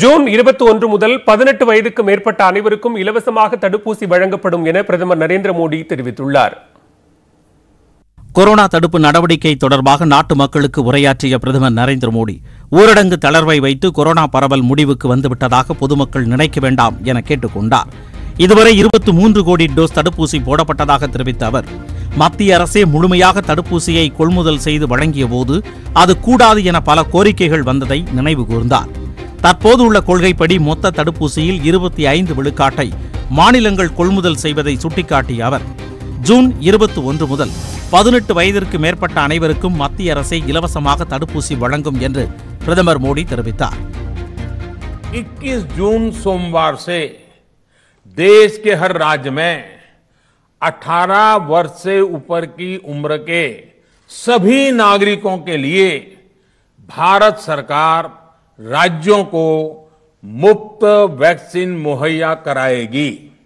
June இருபத்தி ஒன்று முதல் பதினெட்டு வயதுக்கு மேற்பட்ட அனைவருக்கும் இலவசமாக தடுப்பூசி வழங்கப்படும் என பிரதமர் நரேந்திர மோடி தெரிவித்துள்ளார் கொரோனா தடுப்பு நடவடிக்கை தொடர்பாக நாட்டு மக்களுக்கு உரையாற்றிய பிரதமர் நரேந்திர மோடி ஊரடங்கு தளர்வை வைத்து கொரோனா பரவல் முடிவுக்கு வந்துவிட்டதாக பொதுமக்கள் நினைக்க வேண்டாம் என கேட்டுக் கொண்டார் இதுவரை இருபத்தி மூன்று கோடி டோஸ் தடுப்பூசி போடப்பட்டதாக தெரிவித்த அவர் மத்திய அரசே முழுமையாக தடுப்பூசியை கொள்முதல் செய்து வழங்கிய போது அது கூடாது என பல கோரிக்கைகள் வந்ததை நினைவு கூர்ந்தார் தற்போது உள்ள கொள்கைப்படி மொத்த தடுப்பூசியில் இருபத்தி ஐந்து விழுக்காட்டை மாநிலங்கள் கொள்முதல் செய்வதை சுட்டிக்காட்டிய அவர் ஜூன் இருபத்தி ஒன்று முதல் பதினெட்டு வயதிற்கு மேற்பட்ட அனைவருக்கும் மத்திய அரசே இலவசமாக தடுப்பூசி வழங்கும் என்று பிரதமர் மோடி தெரிவித்தார் 21 जून सोमवार से देश के हर राज्य में 18 वर्ष से ऊपर की उम्र के सभी नागरिकों के लिए भारत सरकार राज्यों को मुफ्त वैक्सीन मुहैया कराएगी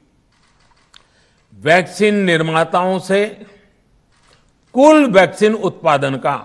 वैक्सीन निर्माताओं से कुल वैक्सीन उत्पादन का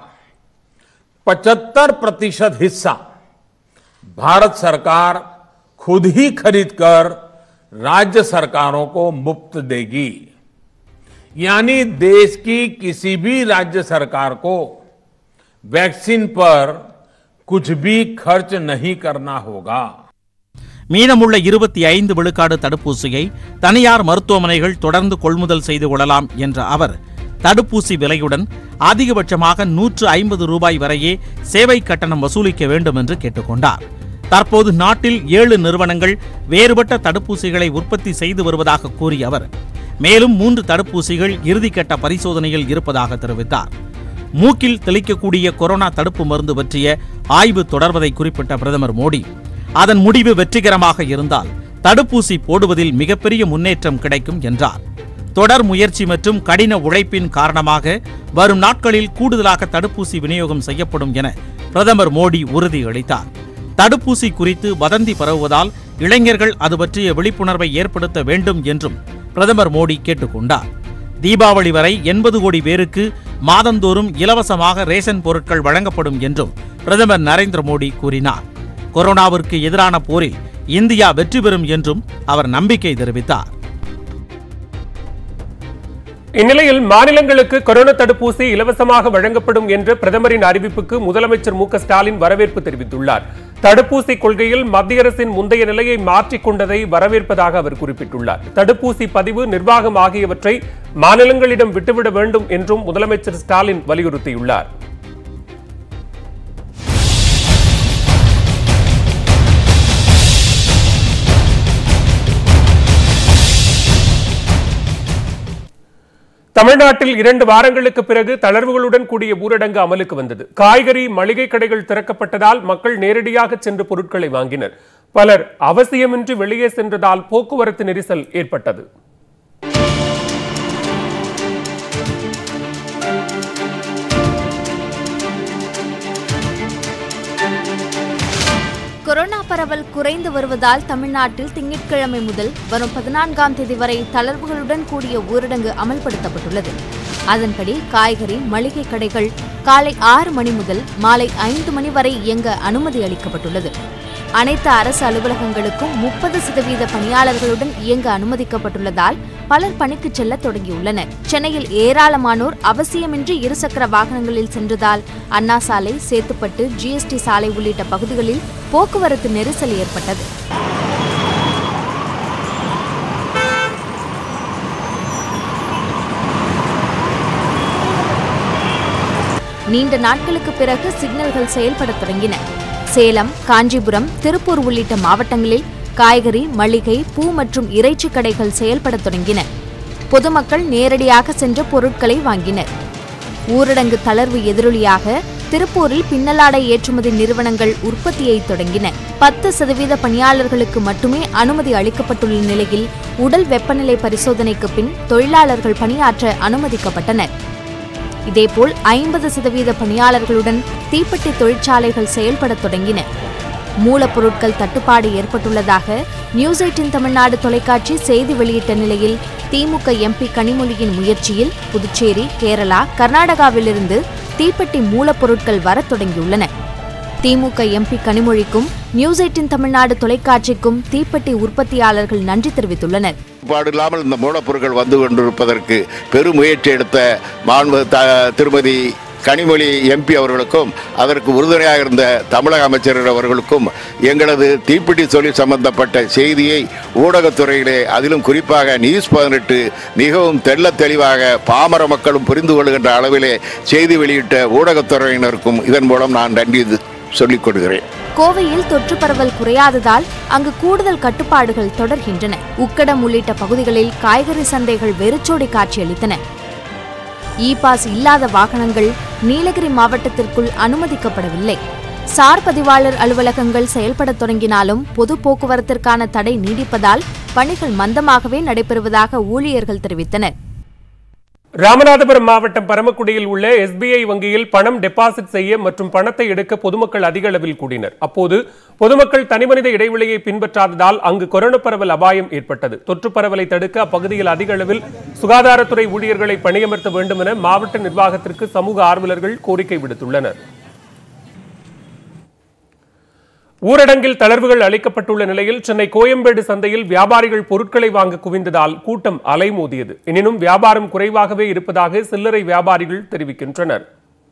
75 प्रतिशत हिस्सा भारत सरकार खुद ही खरीद कर राज्य सरकारों को मुफ्त देगी यानी देश की किसी भी राज्य सरकार को वैक्सीन पर कुछ भी खर्च नहीं करना होगा மீதமுள்ள இருபத்தி ஐந்து விழுக்காடு தடுப்பூசியை தனியார் மருத்துவமனைகள் தொடர்ந்து கொள்முதல் செய்து கொள்ளலாம் என்ற அவர் தடுப்பூசி விலையுடன் அதிகபட்சமாக நூற்று ஐம்பது ரூபாய் வரையே சேவை கட்டணம் வசூலிக்க வேண்டும் என்று கேட்டுக்கொண்டார் தற்போது நாட்டில் ஏழு நிறுவனங்கள் வேறுபட்ட தடுப்பூசிகளை உற்பத்தி செய்து வருவதாக கூறிய அவர் மேலும் மூன்று தடுப்பூசிகள் இறுதிக்கட்ட பரிசோதனையில் இருப்பதாக தெரிவித்தார் மூக்கில் தெளிக்கக்கூடிய கொரோனா தடுப்பு மருந்து பற்றிய ஆய்வு தொடர்வதை குறிப்பிட்ட பிரதமர் மோடி அதன் முடிவு வெற்றிகரமாக இருந்தால் தடுப்பூசி போடுவதில் மிகப்பெரிய முன்னேற்றம் கிடைக்கும் என்றார் தொடர் முயற்சி மற்றும் கடின உழைப்பின் காரணமாக வரும் நாட்களில் கூடுதலாக தடுப்பூசி விநியோகம் செய்யப்படும் என பிரதமர் மோடி உறுதியளித்தார் தடுப்பூசி குறித்து வதந்தி பரவுவதால் இளைஞர்கள் அது பற்றிய விழிப்புணர்வை ஏற்படுத்த வேண்டும் என்றும் பிரதமர் மோடி கேட்டுக்கொண்டார் தீபாவளி வரை எண்பது கோடி பேருக்கு மாதந்தோறும் இலவசமாக ரேஷன் பொருட்கள் வழங்கப்படும் என்றும் பிரதமர் நரேந்திர மோடி கூறினார் கொரோனாவிற்கு எதிரான போரில் இந்தியா வெற்றி பெறும் என்றும் அவர் நம்பிக்கை தெரிவித்தார் இந்நிலையில் மாநிலங்களுக்கு கொரோனா தடுப்பூசி இலவசமாக வழங்கப்படும் என்ற பிரதமரின் அறிவிப்புக்கு முதலமைச்சர் மு க ஸ்டாலின் வரவேற்பு தெரிவித்துள்ளார் தடுப்பூசி கொள்கையில் மத்திய அரசின் முந்தைய நிலையை மாற்றிக் கொண்டதை வரவேற்பதாக அவர் குறிப்பிட்டுள்ளார் தடுப்பூசி பதிவு நிர்வாகம் ஆகியவற்றை மாநிலங்களிடம் விட்டுவிட வேண்டும் என்றும் முதலமைச்சர் ஸ்டாலின் வலியுறுத்தியுள்ளார் தமிழ்நாட்டில் இரண்டு வாரங்களுக்கு பிறகு தளர்வுகளுடன் கூடிய ஊரடங்கு அமலுக்கு வந்தது காய்கறி மளிகை கடைகள் திறக்கப்பட்டதால் மக்கள் நேரடியாக சென்று பொருட்களை வாங்கினர் பலர் அவசியமின்றி வெளியே சென்றதால் போக்குவரத்து நெரிசல் ஏற்பட்டது கொரோனா பரவல் குறைந்து வருவதால் தமிழ்நாட்டில் திங்கட்கிழமை முதல் வரும் பதினான்காம் தேதி வரை தளர்வுகளுடன் கூடிய ஊரடங்கு அமல்படுத்தப்பட்டுள்ளது அதன்படி காய்கறி மளிகை கடைகள் காலை ஆறு மணி முதல் மாலை ஐந்து மணி வரை இயங்க அனுமதி அளிக்கப்பட்டுள்ளது அனைத்து அரசு அலுவலகங்களுக்கும் முப்பது சதவீத பணியாளர்களுடன் இயங்க அனுமதிக்கப்பட்டுள்ளதால் பலர் பணிக்கு செல்ல தொடங்கியுள்ளனர் சென்னையில் ஏராளமானோர் அவசியமின்றி இருசக்கர வாகனங்களில் சென்றதால் அண்ணா சாலை சேத்துப்பட்டு ஜிஎஸ்டி சாலை உள்ளிட்ட பகுதிகளில் போக்குவரத்து நெரிசல் ஏற்பட்டது நீண்ட நாட்களுக்கு பிறகு சிக்னல்கள் செயல்படத் தொடங்கின சேலம் காஞ்சிபுரம் திருப்பூர் உள்ளிட்ட மாவட்டங்களில் காய்கறி மளிகை பூ மற்றும் இறைச்சி கடைகள் செயல்படத் தொடங்கின பொதுமக்கள் நேரடியாக சென்று பொருட்களை வாங்கினர் ஊரடங்கு தளர்வு எதிரொலியாக திருப்பூரில் பின்னலாடை ஏற்றுமதி நிறுவனங்கள் உற்பத்தியை தொடங்கின பத்து சதவீத பணியாளர்களுக்கு மட்டுமே அனுமதி அளிக்கப்பட்டுள்ள நிலையில் உடல் வெப்பநிலை பரிசோதனைக்கு பின் தொழிலாளர்கள் பணியாற்ற அனுமதிக்கப்பட்டனர் இதேபோல் ஐம்பது சதவீத பணியாளர்களுடன் தீப்பெட்டி தொழிற்சாலைகள் செயல்படத் தொடங்கின மூலப்பொருட்கள் தட்டுப்பாடு ஏற்பட்டுள்ளதாக நியூஸ் எயிட்டின் தமிழ்நாடு தொலைக்காட்சி செய்தி வெளியிட்ட நிலையில் திமுக எம்பி கனிமொழியின் முயற்சியில் புதுச்சேரி கேரளா கர்நாடகாவிலிருந்து தீப்பெட்டி மூலப்பொருட்கள் வரத் தொடங்கியுள்ளன திமுக எம்பி கனிமொழிக்கும் நியூஸ் எயிட்டின் தமிழ்நாடு தொலைக்காட்சிக்கும் தீப்பெட்டி உற்பத்தியாளர்கள் நன்றி தெரிவித்துள்ளனர் பாடு இல்லாமல் இந்த மூலப்பொருட்கள் வந்து கொண்டிருப்பதற்கு பெரும் முயற்சி எடுத்த மாண்பு த திருமதி கனிமொழி எம்பி அவர்களுக்கும் அதற்கு உறுதுணையாக இருந்த தமிழக அமைச்சர்கள் அவர்களுக்கும் எங்களது தீப்பிடி தொழில் சம்பந்தப்பட்ட செய்தியை ஊடகத்துறையிலே அதிலும் குறிப்பாக நியூஸ் பதினெட்டு மிகவும் தெள்ள தெளிவாக பாமர மக்களும் புரிந்து கொள்கின்ற அளவிலே செய்தி வெளியிட்ட ஊடகத்துறையினருக்கும் இதன் மூலம் நான் நன்றி சொல்லிக் கொள்கிறேன் கோவையில் தொற்று பரவல் குறையாததால் அங்கு கூடுதல் கட்டுப்பாடுகள் தொடர்கின்றன உக்கடம் உள்ளிட்ட பகுதிகளில் காய்கறி சந்தைகள் வெறிச்சோடி காட்சியளித்தன இ பாஸ் இல்லாத வாகனங்கள் நீலகிரி மாவட்டத்திற்குள் அனுமதிக்கப்படவில்லை சார் பதிவாளர் அலுவலகங்கள் செயல்படத் தொடங்கினாலும் பொது போக்குவரத்திற்கான தடை நீடிப்பதால் பணிகள் மந்தமாகவே நடைபெறுவதாக ஊழியர்கள் தெரிவித்தனர் ராமநாதபுரம் மாவட்டம் பரமக்குடியில் உள்ள எஸ்பிஐ வங்கியில் பணம் டெபாசிட் செய்ய மற்றும் பணத்தை எடுக்க பொதுமக்கள் அதிக அளவில் கூடினர் அப்போது பொதுமக்கள் தனிமனித இடைவெளியை பின்பற்றாததால் அங்கு கொரோனா பரவல் அபாயம் ஏற்பட்டது தொற்று பரவலை தடுக்க அப்பகுதியில் அதிக அளவில் சுகாதாரத்துறை ஊழியர்களை பணியமர்த்த வேண்டும் என மாவட்ட நிர்வாகத்திற்கு சமூக ஆர்வலர்கள் கோரிக்கை விடுத்துள்ளனர் ஊரடங்கில் தளர்வுகள் அளிக்கப்பட்டுள்ள நிலையில் சென்னை கோயம்பேடு சந்தையில் வியாபாரிகள் பொருட்களை வாங்க குவிந்ததால் கூட்டம் அலைமோதியது எனினும் வியாபாரம் குறைவாகவே இருப்பதாக சில்லறை வியாபாரிகள் தெரிவிக்கின்றனர்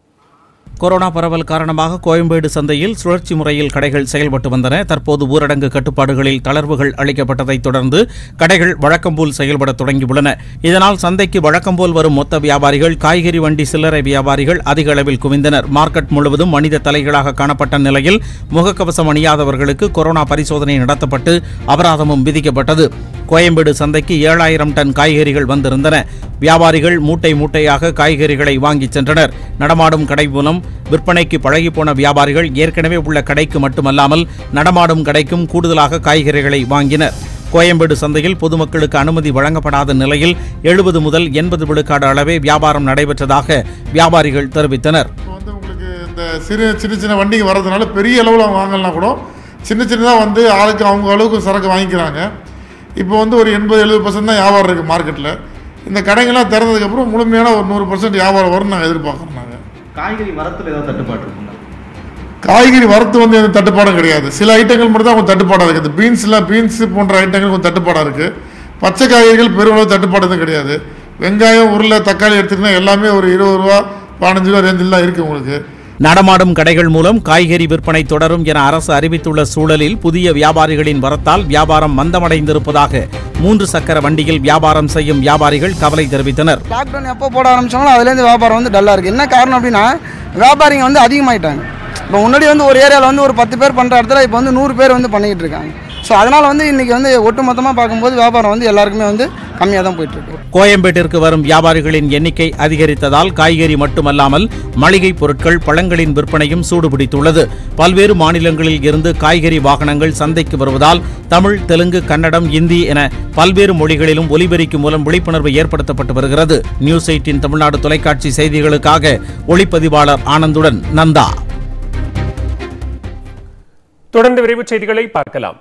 கொரோனா பரவல் காரணமாக கோயம்பேடு சந்தையில் சுழற்சி முறையில் கடைகள் செயல்பட்டு வந்தன தற்போது ஊரடங்கு கட்டுப்பாடுகளில் தளர்வுகள் அளிக்கப்பட்டதைத் தொடர்ந்து கடைகள் வழக்கம்போல் செயல்பட தொடங்கியுள்ளன இதனால் சந்தைக்கு வழக்கம்போல் வரும் மொத்த வியாபாரிகள் காய்கறி வண்டி சில்லறை வியாபாரிகள் அதிக அளவில் குவிந்தனர் மார்க்கெட் முழுவதும் மனித தலைகளாக காணப்பட்ட நிலையில் முகக்கவசம் அணியாதவர்களுக்கு கொரோனா பரிசோதனை நடத்தப்பட்டு அபராதமும் விதிக்கப்பட்டது கோயம்பேடு சந்தைக்கு ஏழாயிரம் டன் காய்கறிகள் வந்திருந்தன வியாபாரிகள் மூட்டை மூட்டையாக காய்கறிகளை வாங்கிச் சென்றனர் நடமாடும் கடை மூலம் விற்பனைக்கு பழகிப்போன வியாபாரிகள் ஏற்கனவே உள்ள கடைக்கு மட்டுமல்லாமல் நடமாடும் கடைக்கும் கூடுதலாக காய்கறிகளை வாங்கினர் கோயம்பேடு சந்தையில் பொதுமக்களுக்கு அனுமதி வழங்கப்படாத நிலையில் எழுபது முதல் எண்பது விழுக்காடு அளவே வியாபாரம் நடைபெற்றதாக வியாபாரிகள் தெரிவித்தனர் இப்போ வந்து உங்களுக்கு இந்த சிறு சின்ன சின்ன வண்டிங்க வர்றதுனால பெரிய அளவில் அவங்க வாங்கலாம் கூட சின்ன சின்னதாக வந்து ஆளுக்கு அவங்க அளவுக்கு சரக்கு வாங்கிக்கிறாங்க இப்போ வந்து ஒரு எண்பது எழுபது பர்சன்ட் தான் வியாபாரம் இருக்குது மார்க்கெட்டில் இந்த கடைங்கள்லாம் திறந்ததுக்கப்புறம் முழுமையான ஒரு நூறு பர்சன்ட் வியாபாரம் வரும்னு நாங்கள் எதிர்பார்க்குறோம் நாங்கள் காய்கறி மரத்தில் ஏதாவது தட்டுப்பாடு இருக்குங்களா காய்கறி வரத்து வந்து எந்த தட்டுப்பாடும் கிடையாது சில ஐட்டங்கள் மட்டும் தான் கொஞ்சம் தட்டுப்பாடாக இருக்குது பீன்ஸ்லாம் பீன்ஸ் போன்ற ஐட்டங்கள் கொஞ்சம் தட்டுப்பாடாக இருக்குது பச்சை காய்கறிகள் பெருமளவு தட்டுப்பாடு எதுவும் கிடையாது வெங்காயம் உருளை தக்காளி எடுத்துக்கிட்டா எல்லாமே ஒரு இருபது ரூபா பதினஞ்சு ரூபா ரேஞ்சில் தான் இருக்குது உங்களுக்கு நடமாடும் கடைகள் மூலம் காய்கறி விற்பனை தொடரும் என அரசு அறிவித்துள்ள சூழலில் புதிய வியாபாரிகளின் வரத்தால் வியாபாரம் மந்தமடைந்திருப்பதாக மூன்று சக்கர வண்டியில் வியாபாரம் செய்யும் வியாபாரிகள் கவலை தெரிவித்தனர் லாக்டவுன் எப்போ போட ஆரம்பிச்சாங்களோ அதுலேருந்து வியாபாரம் வந்து டல்லாக இருக்குது என்ன காரணம் அப்படின்னா வியாபாரிங்க வந்து அதிகமாயிட்டாங்க இப்போ முன்னாடி வந்து ஒரு ஏரியாவில் வந்து ஒரு பத்து பேர் பண்ணுற இடத்துல இப்போ வந்து நூறு பேர் வந்து பண்ணிக்கிட்டு இருக்காங்க ஸோ அதனால் வந்து இன்றைக்கி வந்து ஒட்டுமொத்தமாக பார்க்கும்போது வியாபாரம் வந்து எல்லாருக்குமே வந்து கம்மியாக தான் போயிட்டுருக்கு கோயம்பேட்டிற்கு வரும் வியாபாரிகளின் எண்ணிக்கை அதிகரித்ததால் காய்கறி மட்டுமல்லாமல் மளிகை பொருட்கள் பழங்களின் விற்பனையும் சூடுபிடித்துள்ளது பல்வேறு மாநிலங்களில் இருந்து காய்கறி வாகனங்கள் சந்தைக்கு வருவதால் தமிழ் தெலுங்கு கன்னடம் இந்தி என பல்வேறு மொழிகளிலும் ஒலிபெருக்கி மூலம் விழிப்புணர்வு ஏற்படுத்தப்பட்டு வருகிறது நியூஸ் எயிட்டின் தமிழ்நாடு தொலைக்காட்சி செய்திகளுக்காக ஒளிப்பதிவாளர் ஆனந்துடன் நந்தா தொடர்ந்து விரைவுச் செய்திகளை பார்க்கலாம்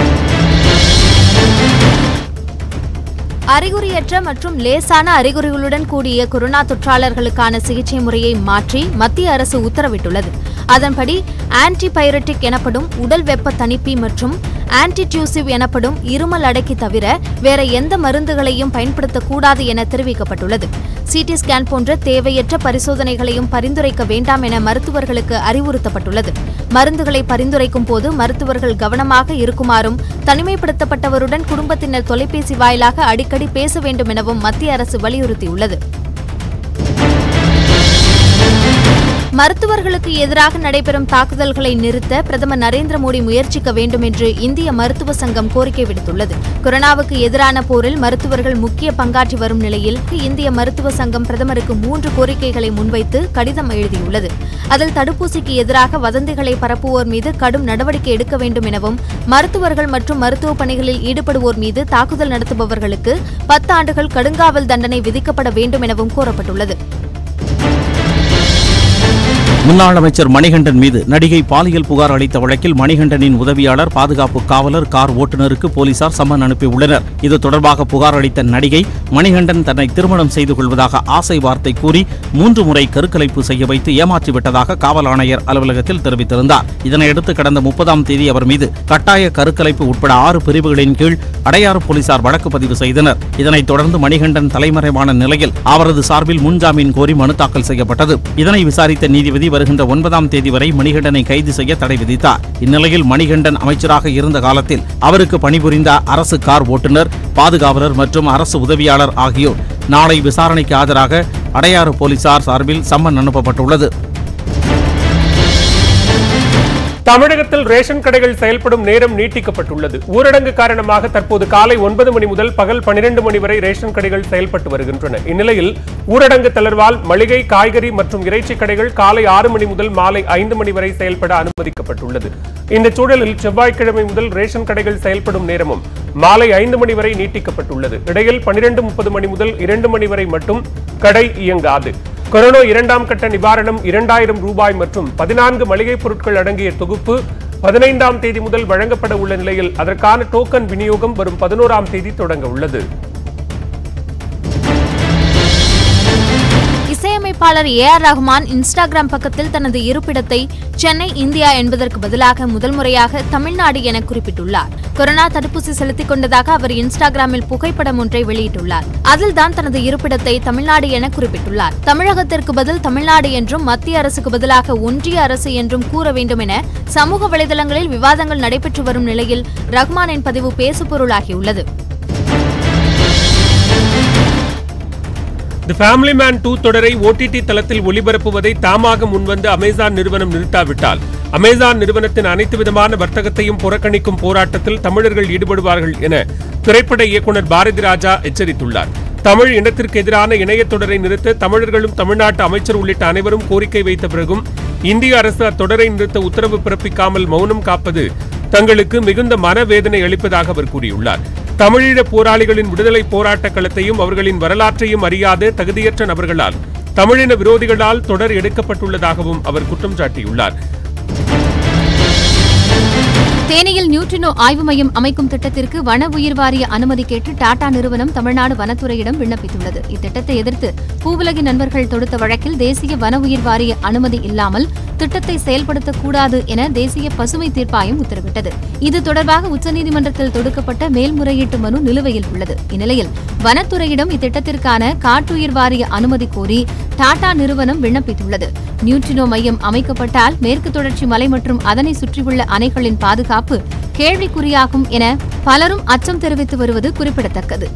அறிகுறியற்ற மற்றும் லேசான அறிகுறிகளுடன் கூடிய கொரோனா தொற்றாளர்களுக்கான சிகிச்சை முறையை மாற்றி மத்திய அரசு உத்தரவிட்டுள்ளது அதன்படி ஆன்டிபயோட்டிக் எனப்படும் உடல் வெப்ப தணிப்பி மற்றும் ஆன்டிடியூசிவ் எனப்படும் இருமல் அடக்கி தவிர வேற எந்த மருந்துகளையும் பயன்படுத்தக்கூடாது என தெரிவிக்கப்பட்டுள்ளது சிடி ஸ்கேன் போன்ற தேவையற்ற பரிசோதனைகளையும் பரிந்துரைக்க வேண்டாம் என மருத்துவர்களுக்கு அறிவுறுத்தப்பட்டுள்ளது மருந்துகளை பரிந்துரைக்கும் போது மருத்துவர்கள் கவனமாக இருக்குமாறும் தனிமைப்படுத்தப்பட்டவருடன் குடும்பத்தினர் தொலைபேசி வாயிலாக அடிக்கடி பேச வேண்டும் எனவும் மத்திய அரசு வலியுறுத்தியுள்ளது மருத்துவர்களுக்கு எதிராக நடைபெறும் தாக்குதல்களை நிறுத்த பிரதமர் நரேந்திர மோடி முயற்சிக்க வேண்டும் என்று இந்திய மருத்துவ சங்கம் கோரிக்கை விடுத்துள்ளது கொரோனாவுக்கு எதிரான போரில் மருத்துவர்கள் முக்கிய பங்காற்றி வரும் நிலையில் இந்திய மருத்துவ சங்கம் பிரதமருக்கு மூன்று கோரிக்கைகளை முன்வைத்து கடிதம் எழுதியுள்ளது அதில் தடுப்பூசிக்கு எதிராக வதந்திகளை பரப்புவோர் மீது கடும் நடவடிக்கை எடுக்க வேண்டும் எனவும் மருத்துவர்கள் மற்றும் மருத்துவ பணிகளில் ஈடுபடுவோர் மீது தாக்குதல் நடத்துபவர்களுக்கு பத்து ஆண்டுகள் கடுங்காவல் தண்டனை விதிக்கப்பட வேண்டும் எனவும் கோரப்பட்டுள்ளது முன்னாள் அமைச்சர் மணிகண்டன் மீது நடிகை பாலியல் புகார் அளித்த வழக்கில் மணிகண்டனின் உதவியாளர் பாதுகாப்பு காவலர் கார் ஓட்டுநருக்கு போலீசார் சம்மன் அனுப்பியுள்ளனர் இது தொடர்பாக புகார் அளித்த நடிகை மணிகண்டன் தன்னை திருமணம் செய்து கொள்வதாக ஆசை வார்த்தை கூறி மூன்று முறை கருக்கலைப்பு செய்ய வைத்து ஏமாற்றிவிட்டதாக காவல் ஆணையர் அலுவலகத்தில் தெரிவித்திருந்தார் இதனையடுத்து கடந்த முப்பதாம் தேதி அவர் மீது கட்டாய கருக்கலைப்பு உட்பட ஆறு பிரிவுகளின் கீழ் அடையாறு போலீசார் வழக்கு பதிவு செய்தனர் இதனைத் தொடர்ந்து மணிகண்டன் தலைமறைவான நிலையில் அவரது சார்பில் முன்ஜாமீன் கோரி மனு தாக்கல் செய்யப்பட்டது இதனை விசாரித்த நீதிபதி வருகின்ற ஒன்பதாம் தேதி வரை மணிகண்டனை கைது செய்ய தடை விதித்தார் இந்நிலையில் மணிகண்டன் அமைச்சராக இருந்த காலத்தில் அவருக்கு பணிபுரிந்த அரசு கார் ஓட்டுநர் பாதுகாவலர் மற்றும் அரசு உதவியாளர் ஆகியோர் நாளை விசாரணைக்கு ஆஜராக அடையாறு போலீசார் சார்பில் சம்மன் அனுப்பப்பட்டுள்ளது தமிழகத்தில் ரேஷன் கடைகள் செயல்படும் நேரம் நீட்டிக்கப்பட்டுள்ளது ஊரடங்கு காரணமாக தற்போது காலை ஒன்பது மணி முதல் பகல் பனிரெண்டு மணி வரை ரேஷன் கடைகள் செயல்பட்டு வருகின்றன இந்நிலையில் ஊரடங்கு தளர்வால் மளிகை காய்கறி மற்றும் இறைச்சி கடைகள் காலை ஆறு மணி முதல் மாலை ஐந்து மணி வரை செயல்பட அனுமதிக்கப்பட்டுள்ளது இந்த சூழலில் செவ்வாய்க்கிழமை முதல் ரேஷன் கடைகள் செயல்படும் நேரமும் மாலை ஐந்து மணி வரை நீட்டிக்கப்பட்டுள்ளது இடையில் பனிரெண்டு முப்பது மணி முதல் இரண்டு மணி வரை மட்டும் கடை இயங்காது கொரோனா இரண்டாம் கட்ட நிவாரணம் இரண்டாயிரம் ரூபாய் மற்றும் பதினான்கு மளிகைப் பொருட்கள் அடங்கிய தொகுப்பு பதினைந்தாம் தேதி முதல் வழங்கப்பட உள்ள நிலையில் அதற்கான டோக்கன் விநியோகம் வரும் பதினோராம் தேதி தொடங்க உள்ளது இசையமைப்பாளர் ஏ ஆர் ரஹ்மான் இன்ஸ்டாகிராம் பக்கத்தில் தனது இருப்பிடத்தை சென்னை இந்தியா என்பதற்கு பதிலாக முதல் முறையாக தமிழ்நாடு என குறிப்பிட்டுள்ளார் கொரோனா தடுப்பூசி செலுத்திக் கொண்டதாக அவர் இன்ஸ்டாகிராமில் புகைப்படம் ஒன்றை வெளியிட்டுள்ளார் அதில்தான் தனது இருப்பிடத்தை தமிழ்நாடு என குறிப்பிட்டுள்ளார் தமிழகத்திற்கு பதில் தமிழ்நாடு என்றும் மத்திய அரசுக்கு பதிலாக ஒன்றிய அரசு என்றும் கூற வேண்டும் என சமூக வலைதளங்களில் விவாதங்கள் நடைபெற்று வரும் நிலையில் ரஹ்மானின் பதிவு பேசுபொருளாகியுள்ளது தி ஃபேமிலி மேன் டூ தொடரை ஓடிடி தளத்தில் ஒளிபரப்புவதை தாமாக முன்வந்து அமேசான் நிறுவனம் நிறுத்தாவிட்டால் அமேசான் நிறுவனத்தின் அனைத்து விதமான வர்த்தகத்தையும் புறக்கணிக்கும் போராட்டத்தில் தமிழர்கள் ஈடுபடுவார்கள் என திரைப்பட இயக்குனர் பாரதி ராஜா எச்சரித்துள்ளார் தமிழ் இனத்திற்கு எதிரான இணையத் தொடரை நிறுத்த தமிழர்களும் தமிழ்நாட்டு அமைச்சர் உள்ளிட்ட அனைவரும் கோரிக்கை வைத்த பிறகும் இந்திய அரசு அத்தொடரை நிறுத்த உத்தரவு பிறப்பிக்காமல் மௌனம் காப்பது தங்களுக்கு மிகுந்த மனவேதனை அளிப்பதாக அவர் கூறியுள்ளார் தமிழீழ போராளிகளின் விடுதலை போராட்ட களத்தையும் அவர்களின் வரலாற்றையும் அறியாத தகுதியற்ற நபர்களால் தமிழின விரோதிகளால் தொடர் எடுக்கப்பட்டுள்ளதாகவும் அவர் குற்றம் சாட்டியுள்ளார் தேனியில் நியூட்ரினோ ஆய்வு மையம் அமைக்கும் திட்டத்திற்கு வன உயிர் வாரிய அனுமதி கேட்டு டாடா நிறுவனம் தமிழ்நாடு வனத்துறையிடம் விண்ணப்பித்துள்ளது இத்திட்டத்தை எதிர்த்து பூவுலகின் நண்பர்கள் தொடுத்த வழக்கில் தேசிய வன உயிர் வாரிய அனுமதி இல்லாமல் திட்டத்தை செயல்படுத்தக்கூடாது என தேசிய பசுமை தீர்ப்பாயம் உத்தரவிட்டது இது தொடர்பாக உச்சநீதிமன்றத்தில் தொடுக்கப்பட்ட மேல்முறையீட்டு மனு நிலுவையில் உள்ளது இந்நிலையில் வனத்துறையிடம் இத்திட்டத்திற்கான காட்டுயிர் வாரிய அனுமதி கோரி டாடா நிறுவனம் விண்ணப்பித்துள்ளது நியூட்ரினோ மையம் அமைக்கப்பட்டால் மேற்கு தொடர்ச்சி மலை மற்றும் அதனை சுற்றியுள்ள அணைகளின் பாதுகாப்பு கேள்விக்குறியாகும் என பலரும் அச்சம் தெரிவித்து வருவது குறிப்பிடத்தக்கது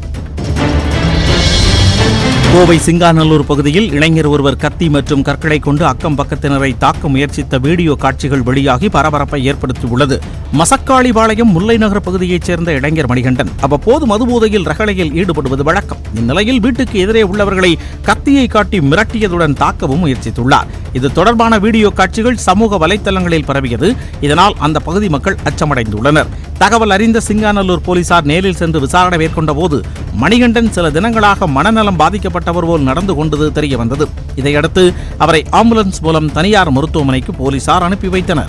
கோவை சிங்காநல்லூர் பகுதியில் இளைஞர் ஒருவர் கத்தி மற்றும் கற்களை கொண்டு அக்கம் பக்கத்தினரை தாக்க முயற்சித்த வீடியோ காட்சிகள் வெளியாகி பரபரப்பை ஏற்படுத்தியுள்ளது மசக்காளிபாளையம் முல்லை நகர் பகுதியைச் சேர்ந்த இளைஞர் மணிகண்டன் அவ்வப்போது மதுபோதையில் ரகளையில் ஈடுபடுவது வழக்கம் இந்நிலையில் வீட்டுக்கு எதிரே உள்ளவர்களை கத்தியை காட்டி மிரட்டியதுடன் தாக்கவும் முயற்சித்துள்ளார் இது தொடர்பான வீடியோ காட்சிகள் சமூக வலைத்தளங்களில் பரவியது இதனால் அந்த பகுதி மக்கள் அச்சமடைந்துள்ளனர் தகவல் அறிந்த சிங்காநல்லூர் போலீசார் நேரில் சென்று விசாரணை மேற்கொண்ட போது மணிகண்டன் சில தினங்களாக மனநலம் பாதிக்கப்பட்டவர் போல் நடந்து கொண்டது தெரிய வந்தது இதையடுத்து அவரை ஆம்புலன்ஸ் மூலம் தனியார் மருத்துவமனைக்கு போலீசார் அனுப்பி வைத்தனர்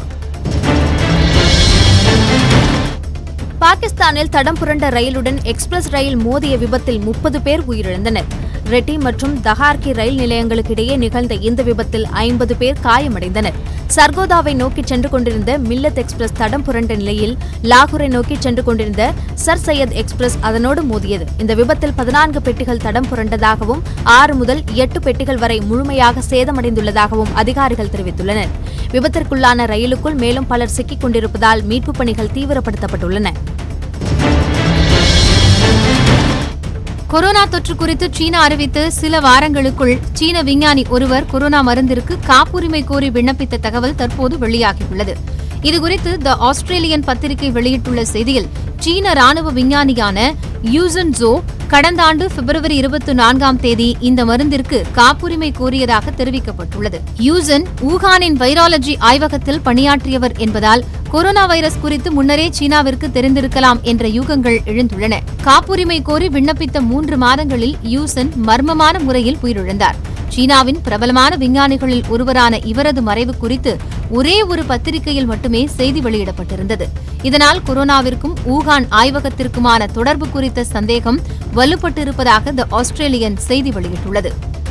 பாகிஸ்தானில் தடம் புரண்ட ரயிலுடன் எக்ஸ்பிரஸ் ரயில் மோதிய விபத்தில் முப்பது பேர் உயிரிழந்தனர் ரெட்டி மற்றும் தஹார்கி ரயில் நிலையங்களுக்கு இடையே நிகழ்ந்த இந்த விபத்தில் ஐம்பது பேர் காயமடைந்தனர் சர்கோதாவை நோக்கி சென்று கொண்டிருந்த மில்லத் எக்ஸ்பிரஸ் தடம் புரண்ட நிலையில் லாகூரை நோக்கி சென்று கொண்டிருந்த சர் சையத் எக்ஸ்பிரஸ் அதனோடு மோதியது இந்த விபத்தில் பதினான்கு பெட்டிகள் தடம் புரண்டதாகவும் ஆறு முதல் எட்டு பெட்டிகள் வரை முழுமையாக சேதமடைந்துள்ளதாகவும் அதிகாரிகள் தெரிவித்துள்ளனர் விபத்திற்குள்ளான ரயிலுக்குள் மேலும் பலர் சிக்கிக் கொண்டிருப்பதால் மீட்புப் பணிகள் தீவிரப்படுத்தப்பட்டுள்ளன கொரோனா தொற்று குறித்து சீனா அறிவித்து சில வாரங்களுக்குள் சீன விஞ்ஞானி ஒருவர் கொரோனா மருந்திற்கு காப்புரிமை கோரி விண்ணப்பித்த தகவல் தற்போது வெளியாகியுள்ளது இதுகுறித்து த ஆஸ்திரேலியன் பத்திரிகை வெளியிட்டுள்ள செய்தியில் சீன ராணுவ விஞ்ஞானியான யூசன் ஜோ கடந்த ஆண்டு பிப்ரவரி இருபத்தி நான்காம் தேதி இந்த மருந்திற்கு காப்புரிமை கோரியதாக தெரிவிக்கப்பட்டுள்ளது யூசன் ஊகானின் வைராலஜி ஆய்வகத்தில் பணியாற்றியவர் என்பதால் கொரோனா வைரஸ் குறித்து முன்னரே சீனாவிற்கு தெரிந்திருக்கலாம் என்ற யூகங்கள் எழுந்துள்ளன காப்புரிமை கோரி விண்ணப்பித்த மூன்று மாதங்களில் யூசன் மர்மமான முறையில் உயிரிழந்தார் சீனாவின் பிரபலமான விஞ்ஞானிகளில் ஒருவரான இவரது மறைவு குறித்து ஒரே ஒரு பத்திரிகையில் மட்டுமே செய்தி வெளியிடப்பட்டிருந்தது இதனால் கொரோனாவிற்கும் ஊகான் ஆய்வகத்திற்குமான தொடர்பு குறித்த சந்தேகம் வலுப்பட்டிருப்பதாக த ஆஸ்திரேலியன் செய்தி வெளியிட்டுள்ளது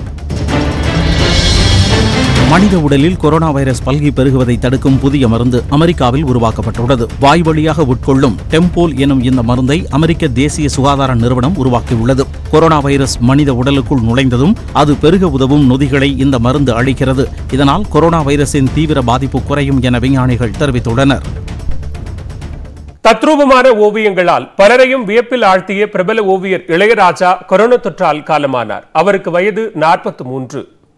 மனித உடலில் கொரோனா வைரஸ் பல்கி பெருகுவதை தடுக்கும் புதிய மருந்து அமெரிக்காவில் உருவாக்கப்பட்டுள்ளது வாய் வழியாக உட்கொள்ளும் டெம்போல் எனும் இந்த மருந்தை அமெரிக்க தேசிய சுகாதார நிறுவனம் உருவாக்கியுள்ளது கொரோனா வைரஸ் மனித உடலுக்குள் நுழைந்ததும் அது பெருக உதவும் நொதிகளை இந்த மருந்து அளிக்கிறது இதனால் கொரோனா வைரஸின் தீவிர பாதிப்பு குறையும் என விஞ்ஞானிகள் தெரிவித்துள்ளனர் தத்ரூபமான ஓவியங்களால் பலரையும் வியப்பில் ஆழ்த்திய பிரபல ஓவியர் இளையராஜா கொரோனா தொற்றால் காலமானார் அவருக்கு வயது நாற்பத்தி மூன்று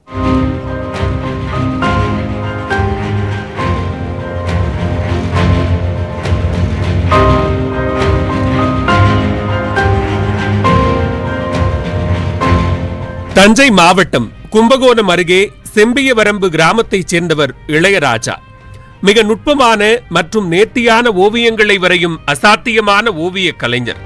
தஞ்சை மாவட்டம் கும்பகோணம் அருகே செம்பியவரம்பு கிராமத்தைச் சேர்ந்தவர் இளையராஜா மிக நுட்பமான மற்றும் நேர்த்தியான ஓவியங்களை வரையும் அசாத்தியமான ஓவிய கலைஞர்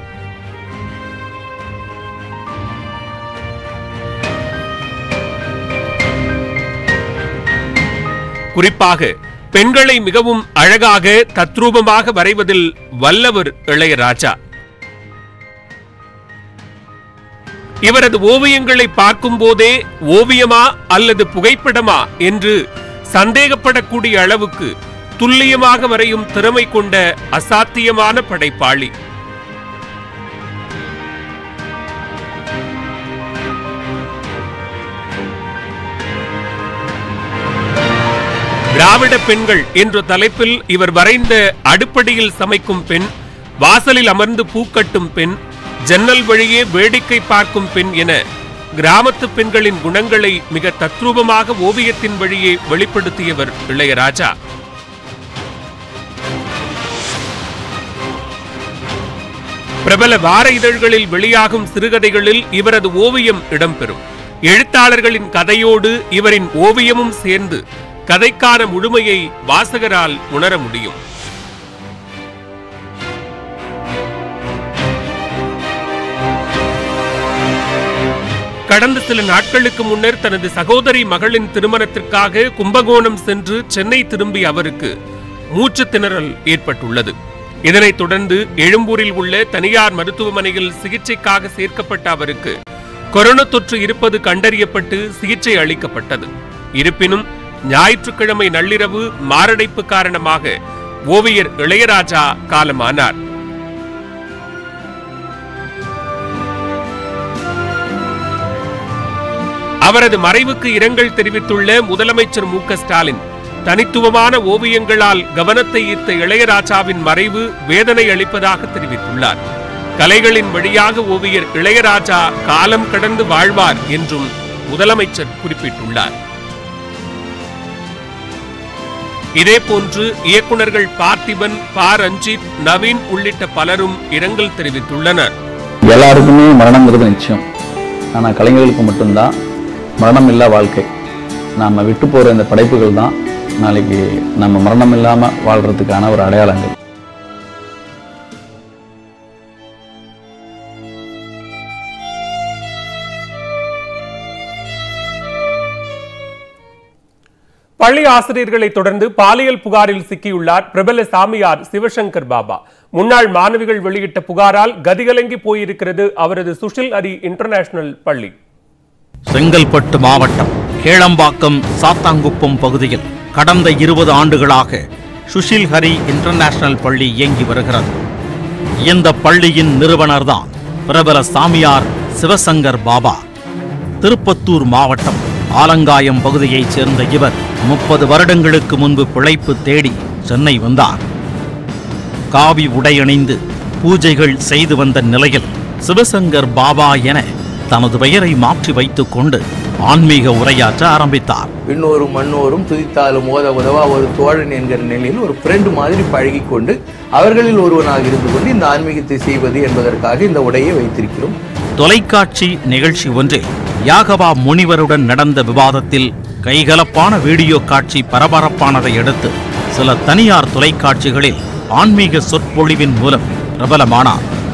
குறிப்பாக பெண்களை மிகவும் அழகாக தத்ரூபமாக வரைவதில் வல்லவர் இளையராஜா இவரது ஓவியங்களை பார்க்கும் போதே ஓவியமா அல்லது புகைப்படமா என்று சந்தேகப்படக்கூடிய அளவுக்கு துல்லியமாக வரையும் திறமை கொண்ட அசாத்தியமான படைப்பாளி திராவிட பெண்கள் என்ற தலைப்பில் இவர் வரைந்த அடுப்படியில் சமைக்கும் பெண் வாசலில் அமர்ந்து பூக்கட்டும் பெண் ஜன்னல் வழியே வேடிக்கை பார்க்கும் பெண் என கிராமத்து பெண்களின் குணங்களை மிக தத்ரூபமாக ஓவியத்தின் வழியே வெளிப்படுத்தியவர் இளையராஜா பிரபல வார இதழ்களில் வெளியாகும் சிறுகதைகளில் இவரது ஓவியம் இடம்பெறும் எழுத்தாளர்களின் கதையோடு இவரின் ஓவியமும் சேர்ந்து கதைக்கான முழுமையை வாசகரால் உணர முடியும் கடந்த சில நாட்களுக்கு முன்னர் தனது சகோதரி மகளின் திருமணத்திற்காக கும்பகோணம் சென்று சென்னை திரும்பிய அவருக்கு மூச்சு திணறல் ஏற்பட்டுள்ளது இதனைத் தொடர்ந்து எழும்பூரில் உள்ள தனியார் மருத்துவமனையில் சிகிச்சைக்காக சேர்க்கப்பட்ட அவருக்கு கொரோனா தொற்று இருப்பது கண்டறியப்பட்டு சிகிச்சை அளிக்கப்பட்டது இருப்பினும் ஞாயிற்றுக்கிழமை நள்ளிரவு மாரடைப்பு காரணமாக ஓவியர் இளையராஜா காலமானார் அவரது மறைவுக்கு இரங்கல் தெரிவித்துள்ள முதலமைச்சர் மு க ஸ்டாலின் தனித்துவமான ஓவியங்களால் கவனத்தை ஈர்த்த இளையராஜாவின் மறைவு வேதனை அளிப்பதாக தெரிவித்துள்ளார் கலைகளின் வழியாக ஓவியர் இளையராஜா காலம் கடந்து வாழ்வார் என்றும் முதலமைச்சர் குறிப்பிட்டுள்ளார் இதேபோன்று இயக்குனர்கள் பார்த்திபன் பா ரஞ்சித் நவீன் உள்ளிட்ட பலரும் இரங்கல் தெரிவித்துள்ளனர் எல்லாருக்குமே மரணங்கிறது நிச்சயம் ஆனால் கலைஞர்களுக்கு மட்டும்தான் மரணம் இல்லா வாழ்க்கை நாம் விட்டு போகிற இந்த படைப்புகள் தான் நாளைக்கு நம்ம மரணம் இல்லாமல் வாழ்கிறதுக்கான ஒரு அடையாளங்கள் பள்ளி ஆசிரியர்களை தொடர்ந்து பாலியல் புகாரில் சிக்கியுள்ளார் பிரபல சாமியார் சிவசங்கர் பாபா முன்னாள் மாணவிகள் வெளியிட்ட புகாரால் கதிகலங்கி போயிருக்கிறது அவரது சுஷில் அரி இன்டர்நேஷனல் பள்ளி செங்கல்பட்டு மாவட்டம் கேளம்பாக்கம் சாத்தாங்குப்பம் பகுதியில் கடந்த இருபது ஆண்டுகளாக சுஷில் ஹரி இன்டர்நேஷனல் பள்ளி இயங்கி வருகிறது இந்த பள்ளியின் நிறுவனர்தான் பிரபல சாமியார் சிவசங்கர் பாபா திருப்பத்தூர் மாவட்டம் ஆலங்காயம் பகுதியைச் சேர்ந்த இவர் முப்பது வருடங்களுக்கு முன்பு பிழைப்பு தேடி சென்னை வந்தார் காவி உடையணிந்து பூஜைகள் செய்து வந்த நிலையில் சிவசங்கர் பாபா என தனது பெயரை மாற்றி வைத்துக் கொண்டு ஆன்மீக உரையாற்ற ஆரம்பித்தார் விண்ணோரும் மண்ணோரும் துதித்தாலும் ஓத உதவா ஒரு தோழன் என்கிற நிலையில் ஒரு ஃப்ரெண்டு மாதிரி பழகி கொண்டு அவர்களில் ஒருவனாக இருந்து கொண்டு இந்த ஆன்மீகத்தை செய்வது என்பதற்காக இந்த உடையை வைத்திருக்கிறோம் தொலைக்காட்சி நிகழ்ச்சி ஒன்றில் யாகவா முனிவருடன் நடந்த விவாதத்தில் கைகலப்பான வீடியோ காட்சி பரபரப்பானதை அடுத்து சில தனியார் தொலைக்காட்சிகளில் ஆன்மீக சொற்பொழிவின் மூலம் பிரபலமானார்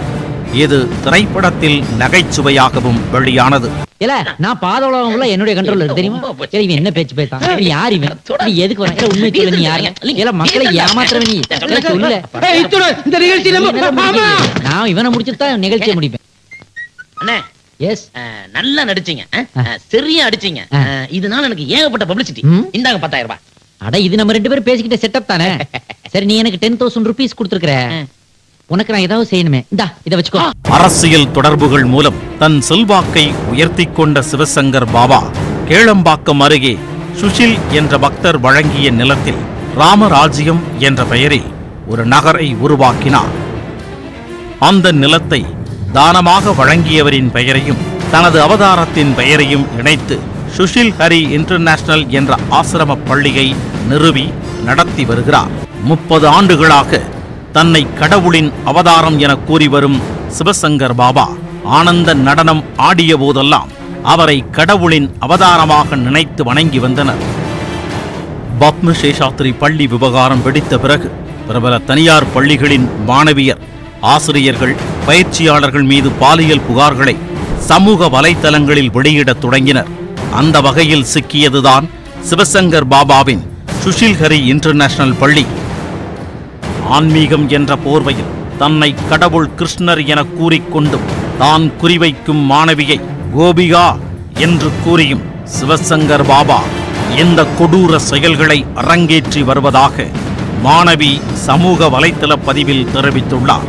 இது திரைப்படத்தில் நகைச்சுவையாகவும் வெளியானது இல்ல நான் பாதோளம் உள்ள என்னுடைய கண்ட்ரோல் இருக்கு தெரியுமா சரி இவன் என்ன பேச்சு பேசான் நீ யார் இவன் நீ எதுக்கு வர இல்ல, உண்மை சொல்லு நீ யாரு இல்ல மக்களை ஏமாத்துறவன் நீ இல்ல, சொல்லு இந்த நிகழ்ச்சி நீ என்னடா முடிக்கிறீங்க? நான் இவனை முடிச்சுட்டு தான் நிகழ்ச்சியை முடிப்பேன் அண்ணே எஸ் நல்லா நடிச்சீங்க அஹ், அஹ், சரியா அடிச்சீங்க அஹ், இதனால எனக்கு ஏகப்பட்ட பப்ளிசிட்டி இந்தாங்க பத்தாயிரம் ரூபாய் அட இது நம்ம ரெண்டு பேரும் பேசிக்கிட்ட செட்டப் தானே சரி நீ எனக்கு டென் தௌசண்ட் ருபீஸ் கொடுத்துருக்கற உனக்கு நான் ஏதாவது செய்யணுமே இந்தா இதை வச்சுக்கோ அரசியல் தொடர்புகள் மூலம் தன் செல்வாக்கை உயர்த்திக் கொண்ட சிவசங்கர் பாபா கேளம்பாக்கம் அருகே சுஷில் என்ற பக்தர் வழங்கிய நிலத்தில் ராமராஜ்யம் என்ற பெயரில் ஒரு நகரை உருவாக்கினார் அந்த நிலத்தை தானமாக வழங்கியவரின் பெயரையும் தனது அவதாரத்தின் பெயரையும் இணைத்து சுஷில் ஹரி இன்டர்நேஷனல் என்ற ஆசிரம பள்ளியை நிறுவி நடத்தி வருகிறார் முப்பது ஆண்டுகளாக தன்னை கடவுளின் அவதாரம் என கூறி வரும் சிவசங்கர் பாபா ஆனந்த நடனம் ஆடிய போதெல்லாம் அவரை கடவுளின் அவதாரமாக நினைத்து வணங்கி வந்தனர் பத்ம சேஷாத்ரி பள்ளி விவகாரம் வெடித்த பிறகு பிரபல தனியார் பள்ளிகளின் மாணவியர் ஆசிரியர்கள் பயிற்சியாளர்கள் மீது பாலியல் புகார்களை சமூக வலைத்தளங்களில் வெளியிடத் தொடங்கினர் அந்த வகையில் சிக்கியதுதான் சிவசங்கர் பாபாவின் சுஷில் ஹரி இன்டர்நேஷனல் பள்ளி ஆன்மீகம் என்ற போர்வையில் தன்னை கடவுள் கிருஷ்ணர் என கூறிக்கொண்டும் தான் குறிவைக்கும் மாணவியை கோபிகா என்று கூறியும் சிவசங்கர் பாபா இந்த கொடூர செயல்களை அரங்கேற்றி வருவதாக மாணவி சமூக வலைத்தள பதிவில் தெரிவித்துள்ளார்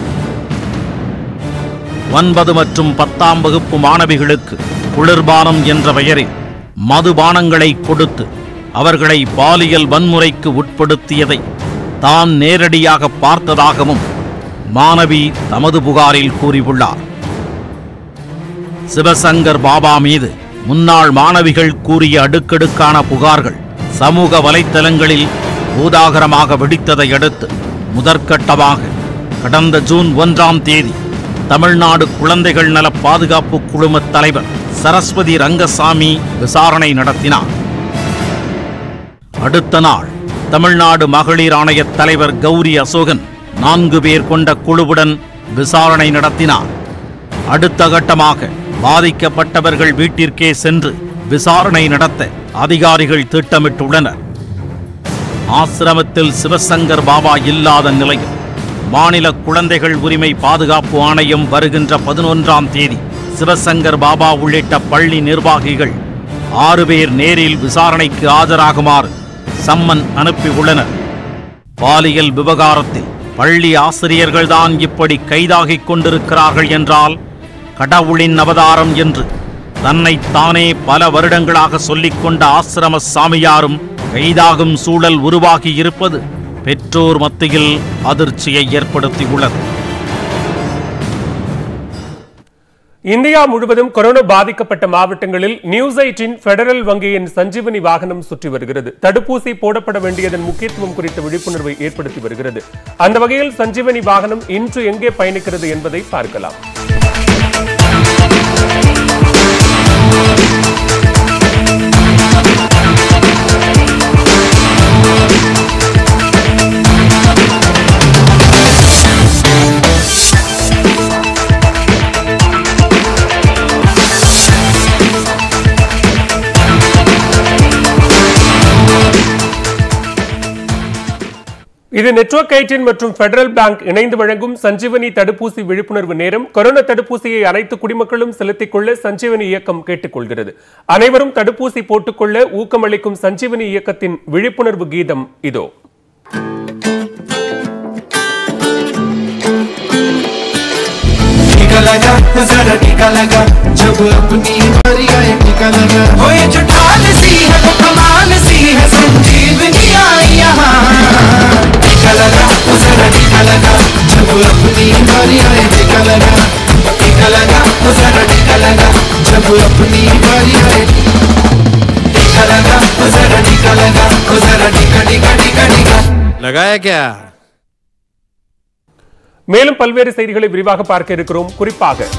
ஒன்பது மற்றும் பத்தாம் வகுப்பு மாணவிகளுக்கு குளிர்பானம் என்ற பெயரில் மதுபானங்களை கொடுத்து அவர்களை பாலியல் வன்முறைக்கு உட்படுத்தியதை தான் நேரடியாக பார்த்ததாகவும் மாணவி தமது புகாரில் கூறியுள்ளார் சிவசங்கர் பாபா மீது முன்னாள் மாணவிகள் கூறிய அடுக்கடுக்கான புகார்கள் சமூக வலைத்தளங்களில் பூதாகரமாக வெடித்ததை அடுத்து முதற்கட்டமாக கடந்த ஜூன் ஒன்றாம் தேதி தமிழ்நாடு குழந்தைகள் நல பாதுகாப்பு குழும தலைவர் சரஸ்வதி ரங்கசாமி விசாரணை நடத்தினார் அடுத்த நாள் தமிழ்நாடு மகளிர் ஆணைய தலைவர் கௌரி அசோகன் நான்கு பேர் கொண்ட குழுவுடன் விசாரணை நடத்தினார் அடுத்த கட்டமாக பாதிக்கப்பட்டவர்கள் வீட்டிற்கே சென்று விசாரணை நடத்த அதிகாரிகள் திட்டமிட்டுள்ளனர் ஆசிரமத்தில் சிவசங்கர் பாபா இல்லாத நிலையில் மாநில குழந்தைகள் உரிமை பாதுகாப்பு ஆணையம் வருகின்ற பதினொன்றாம் தேதி சிவசங்கர் பாபா உள்ளிட்ட பள்ளி நிர்வாகிகள் ஆறு பேர் நேரில் விசாரணைக்கு ஆஜராகுமாறு சம்மன் அனுப்பியுள்ளனர் பாலியல் விவகாரத்தில் பள்ளி ஆசிரியர்கள்தான் இப்படி கைதாகிக் கொண்டிருக்கிறார்கள் என்றால் கடவுளின் அவதாரம் என்று தன்னை தானே பல வருடங்களாக சொல்லிக் கொண்ட ஆசிரம சாமியாரும் கைதாகும் சூழல் உருவாகி இருப்பது பெற்றோர் மத்தியில் அதிர்ச்சியை ஏற்படுத்தியுள்ளது இந்தியா முழுவதும் கொரோனா பாதிக்கப்பட்ட மாவட்டங்களில் நியூஸ் எயிட்டின் பெடரல் வங்கியின் சஞ்சீவனி வாகனம் சுற்றி வருகிறது தடுப்பூசி போடப்பட வேண்டியதன் முக்கியத்துவம் குறித்த விழிப்புணர்வை ஏற்படுத்தி வருகிறது அந்த வகையில் சஞ்சீவனி வாகனம் இன்று எங்கே பயணிக்கிறது என்பதை பார்க்கலாம் இது நெட்வொர்க் எயிட்டின் மற்றும் பெடரல் பேங்க் இணைந்து வழங்கும் சஞ்சீவனி தடுப்பூசி விழிப்புணர்வு நேரம் கொரோனா தடுப்பூசியை அனைத்து குடிமக்களும் செலுத்திக் கொள்ள சஞ்சீவனி இயக்கம் கேட்டுக்கொள்கிறது அனைவரும் தடுப்பூசி போட்டுக்கொள்ள ஊக்கமளிக்கும் சஞ்சீவனி இயக்கத்தின் விழிப்புணர்வு கீதம் இதோ टीका लगा जरा टीका लगा जब अपनी बारी आए टीका लगा हो ये जो ढाल सी है वो कमाल सी है संजीवनी आई यहाँ टीका लगा जरा टीका लगा जब अपनी बारी आए टीका लगा टीका लगा जरा टीका लगा जब अपनी बारी आए टीका लगा जरा टीका लगा जरा टीका टीका टीका टीका लगाया क्या மேலும் பல்வேறு செய்திகளை விரிவாக பார்க்க இருக்கிறோம் குறிப்பாக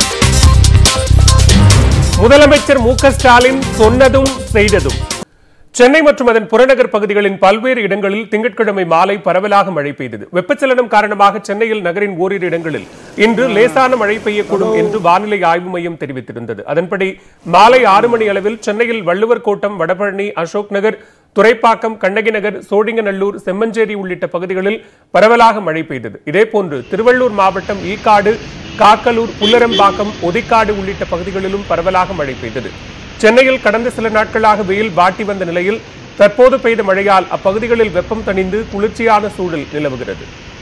முதலமைச்சர் மு க ஸ்டாலின் சொன்னதும் செய்ததும் சென்னை மற்றும் அதன் புறநகர் பகுதிகளின் பல்வேறு இடங்களில் திங்கட்கிழமை மாலை பரவலாக மழை பெய்தது வெப்பச்சலனம் காரணமாக சென்னையில் நகரின் ஓரிரு இடங்களில் இன்று லேசான மழை பெய்யக்கூடும் என்று வானிலை ஆய்வு மையம் தெரிவித்திருந்தது அதன்படி மாலை ஆறு மணி அளவில் சென்னையில் வள்ளுவர் கோட்டம் வடபழனி அசோக் நகர் துரைப்பாக்கம் கண்ணகி நகர் சோழிங்கநல்லூர் செம்மஞ்சேரி உள்ளிட்ட பகுதிகளில் பரவலாக மழை பெய்தது இதேபோன்று திருவள்ளூர் மாவட்டம் ஈக்காடு காக்கலூர் புல்லரம்பாக்கம் ஒதிக்காடு உள்ளிட்ட பகுதிகளிலும் பரவலாக மழை பெய்தது சென்னையில் கடந்த சில நாட்களாக வெயில் வாட்டி வந்த நிலையில் தற்போது பெய்த மழையால் அப்பகுதிகளில் வெப்பம் தணிந்து குளிர்ச்சியான சூழல் நிலவுகிறது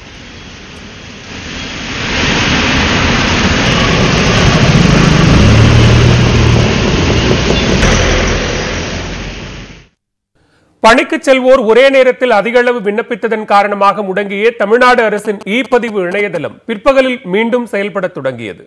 பணிக்கு செல்வோர் ஒரே நேரத்தில் அதிக அளவு விண்ணப்பித்ததன் காரணமாக முடங்கிய தமிழ்நாடு அரசின் இ பதிவு இணையதளம் பிற்பகலில் மீண்டும் செயல்பட தொடங்கியது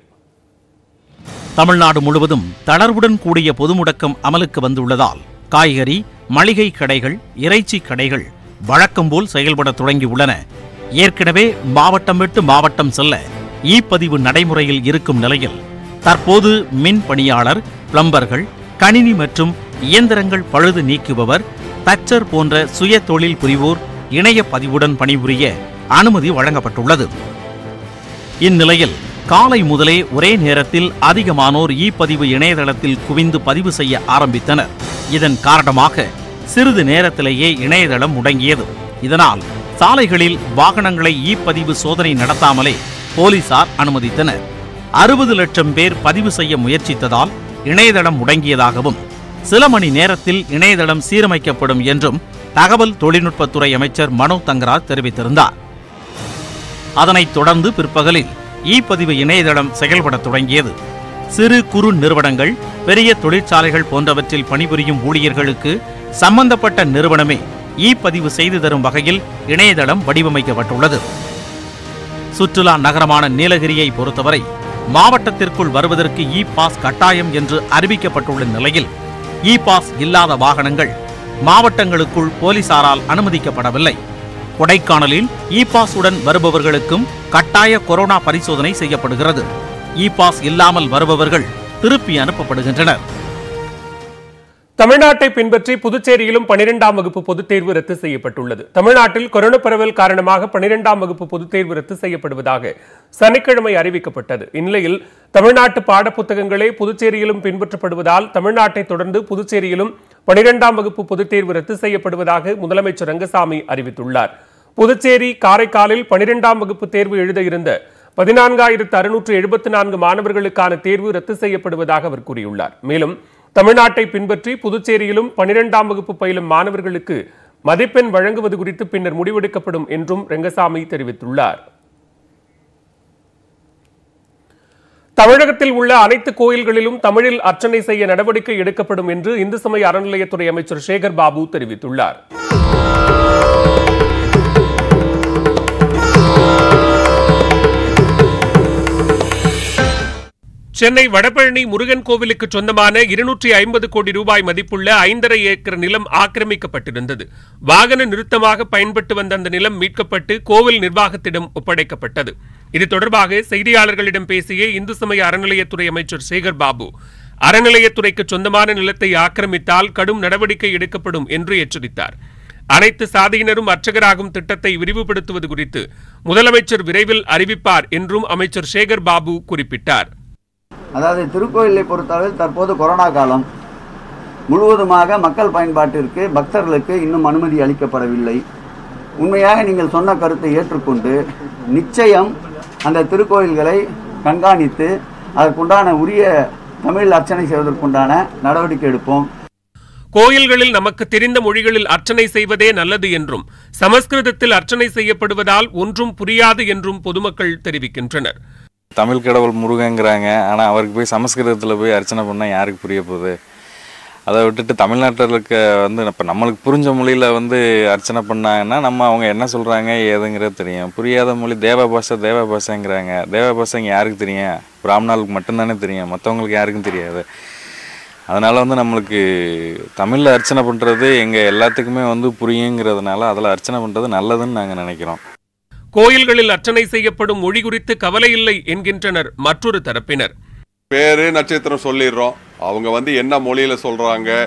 தமிழ்நாடு முழுவதும் தளர்வுடன் கூடிய பொது முடக்கம் அமலுக்கு வந்துள்ளதால் காய்கறி மளிகை கடைகள் இறைச்சி கடைகள் வழக்கம் போல் செயல்பட தொடங்கியுள்ளன ஏற்கனவே மாவட்டம் விட்டு மாவட்டம் செல்ல இ பதிவு நடைமுறையில் இருக்கும் நிலையில் தற்போது மின் பணியாளர் பிளம்பர்கள் கணினி மற்றும் இயந்திரங்கள் பழுது நீக்குபவர் தச்சர் போன்ற சுய தொழில் புரிவோர் இணைய பதிவுடன் பணிபுரிய அனுமதி வழங்கப்பட்டுள்ளது இந்நிலையில் காலை முதலே ஒரே நேரத்தில் அதிகமானோர் இ பதிவு இணையதளத்தில் குவிந்து பதிவு செய்ய ஆரம்பித்தனர் இதன் காரணமாக சிறிது நேரத்திலேயே இணையதளம் முடங்கியது இதனால் சாலைகளில் வாகனங்களை இ பதிவு சோதனை நடத்தாமலே போலீசார் அனுமதித்தனர் அறுபது லட்சம் பேர் பதிவு செய்ய முயற்சித்ததால் இணையதளம் முடங்கியதாகவும் சில மணி நேரத்தில் இணையதளம் சீரமைக்கப்படும் என்றும் தகவல் தொழில்நுட்பத்துறை அமைச்சர் மனோ தங்கராஜ் தெரிவித்திருந்தார் அதனைத் தொடர்ந்து பிற்பகலில் இ பதிவு இணையதளம் செயல்படத் தொடங்கியது சிறு குறு நிறுவனங்கள் பெரிய தொழிற்சாலைகள் போன்றவற்றில் பணிபுரியும் ஊழியர்களுக்கு சம்பந்தப்பட்ட நிறுவனமே இ பதிவு செய்து தரும் வகையில் இணையதளம் வடிவமைக்கப்பட்டுள்ளது சுற்றுலா நகரமான நீலகிரியை பொறுத்தவரை மாவட்டத்திற்குள் வருவதற்கு இ பாஸ் கட்டாயம் என்று அறிவிக்கப்பட்டுள்ள நிலையில் இ பாஸ் இல்லாத வாகனங்கள் மாவட்டங்களுக்குள் போலீசாரால் அனுமதிக்கப்படவில்லை கொடைக்கானலில் இ பாஸ் உடன் வருபவர்களுக்கும் கட்டாய கொரோனா பரிசோதனை செய்யப்படுகிறது இ பாஸ் இல்லாமல் வருபவர்கள் திருப்பி அனுப்பப்படுகின்றனர் தமிழ்நாட்டை பின்பற்றி புதுச்சேரியிலும் பனிரெண்டாம் வகுப்பு பொதுத் தேர்வு ரத்து செய்யப்பட்டுள்ளது தமிழ்நாட்டில் கொரோனா பரவல் காரணமாக பனிரெண்டாம் வகுப்பு பொதுத் தேர்வு ரத்து செய்யப்படுவதாக சனிக்கிழமை அறிவிக்கப்பட்டது இந்நிலையில் தமிழ்நாட்டு பாடப்புத்தகங்களே புதுச்சேரியிலும் பின்பற்றப்படுவதால் தமிழ்நாட்டை தொடர்ந்து புதுச்சேரியிலும் பனிரெண்டாம் வகுப்பு பொதுத் தேர்வு ரத்து செய்யப்படுவதாக முதலமைச்சர் ரங்கசாமி அறிவித்துள்ளார் புதுச்சேரி காரைக்காலில் பனிரெண்டாம் வகுப்பு தேர்வு எழுத இருந்த பதினான்காயிரத்து அறுநூற்று எழுபத்தி நான்கு மாணவர்களுக்கான தேர்வு ரத்து செய்யப்படுவதாக அவர் கூறியுள்ளார் மேலும் தமிழ்நாட்டை பின்பற்றி புதுச்சேரியிலும் பனிரெண்டாம் வகுப்பு பயிலும் மாணவர்களுக்கு மதிப்பெண் வழங்குவது குறித்து பின்னர் முடிவெடுக்கப்படும் என்றும் ரெங்கசாமி தெரிவித்துள்ளார் தமிழகத்தில் உள்ள அனைத்து கோயில்களிலும் தமிழில் அர்ச்சனை செய்ய நடவடிக்கை எடுக்கப்படும் என்று இந்து சமய அறநிலையத்துறை அமைச்சர் சேகர் பாபு தெரிவித்துள்ளார் சென்னை வடபழனி முருகன் கோவிலுக்கு சொந்தமான இருநூற்றி ஐம்பது கோடி ரூபாய் மதிப்புள்ள ஐந்தரை ஏக்கர் நிலம் ஆக்கிரமிக்கப்பட்டிருந்தது வாகன நிறுத்தமாக பயன்பட்டு வந்த அந்த நிலம் மீட்கப்பட்டு கோவில் நிர்வாகத்திடம் ஒப்படைக்கப்பட்டது இது தொடர்பாக செய்தியாளர்களிடம் பேசிய இந்து சமய அறநிலையத்துறை அமைச்சர் சேகர் பாபு அறநிலையத்துறைக்கு சொந்தமான நிலத்தை ஆக்கிரமித்தால் கடும் நடவடிக்கை எடுக்கப்படும் என்று எச்சரித்தார் அனைத்து சாதியினரும் அர்ச்சகராகும் திட்டத்தை விரிவுபடுத்துவது குறித்து முதலமைச்சர் விரைவில் அறிவிப்பார் என்றும் அமைச்சர் சேகர் பாபு குறிப்பிட்டார் அதாவது திருக்கோயிலை பொறுத்தளவில் தற்போது கொரோனா காலம் முழுவதுமாக மக்கள் பயன்பாட்டிற்கு பக்தர்களுக்கு இன்னும் அனுமதி அளிக்கப்படவில்லை உண்மையாக நீங்கள் சொன்ன கருத்தை ஏற்றுக்கொண்டு நிச்சயம் அந்த திருக்கோயில்களை கண்காணித்து அதற்குண்டான உரிய தமிழ் அர்ச்சனை செய்வதற்குண்டான நடவடிக்கை எடுப்போம் கோயில்களில் நமக்கு தெரிந்த மொழிகளில் அர்ச்சனை செய்வதே நல்லது என்றும் சமஸ்கிருதத்தில் அர்ச்சனை செய்யப்படுவதால் ஒன்றும் புரியாது என்றும் பொதுமக்கள் தெரிவிக்கின்றனர் தமிழ் கடவுள் முருகங்கிறாங்க ஆனால் அவருக்கு போய் சமஸ்கிருதத்தில் போய் அர்ச்சனை பண்ணால் யாருக்கு புரிய போகுது அதை விட்டுட்டு தமிழ்நாட்டில் இருக்க வந்து இப்போ நம்மளுக்கு புரிஞ்ச மொழியில் வந்து அர்ச்சனை பண்ணாங்கன்னா நம்ம அவங்க என்ன சொல்கிறாங்க ஏதுங்கிறது தெரியும் புரியாத மொழி தேவ பாஷை தேவ பாஷைங்கிறாங்க தேவ பாஷை இங்கே யாருக்கு தெரியும் பிராமணாளுக்கு மட்டும்தானே தெரியும் மற்றவங்களுக்கு யாருக்கும் தெரியாது அதனால் வந்து நம்மளுக்கு தமிழில் அர்ச்சனை பண்ணுறது எங்கள் எல்லாத்துக்குமே வந்து புரியுங்கிறதுனால அதில் அர்ச்சனை பண்ணுறது நல்லதுன்னு நாங்கள் நினைக்கிறோம் கோயில்களில் அர்ச்சனை செய்யப்படும் மொழி குறித்து கவலை இல்லை என்கின்றனர் மற்றொரு தரப்பினர் பேரு நட்சத்திரம் சொல்லிடுறோம் அவங்க வந்து என்ன மொழியில சொல்றாங்க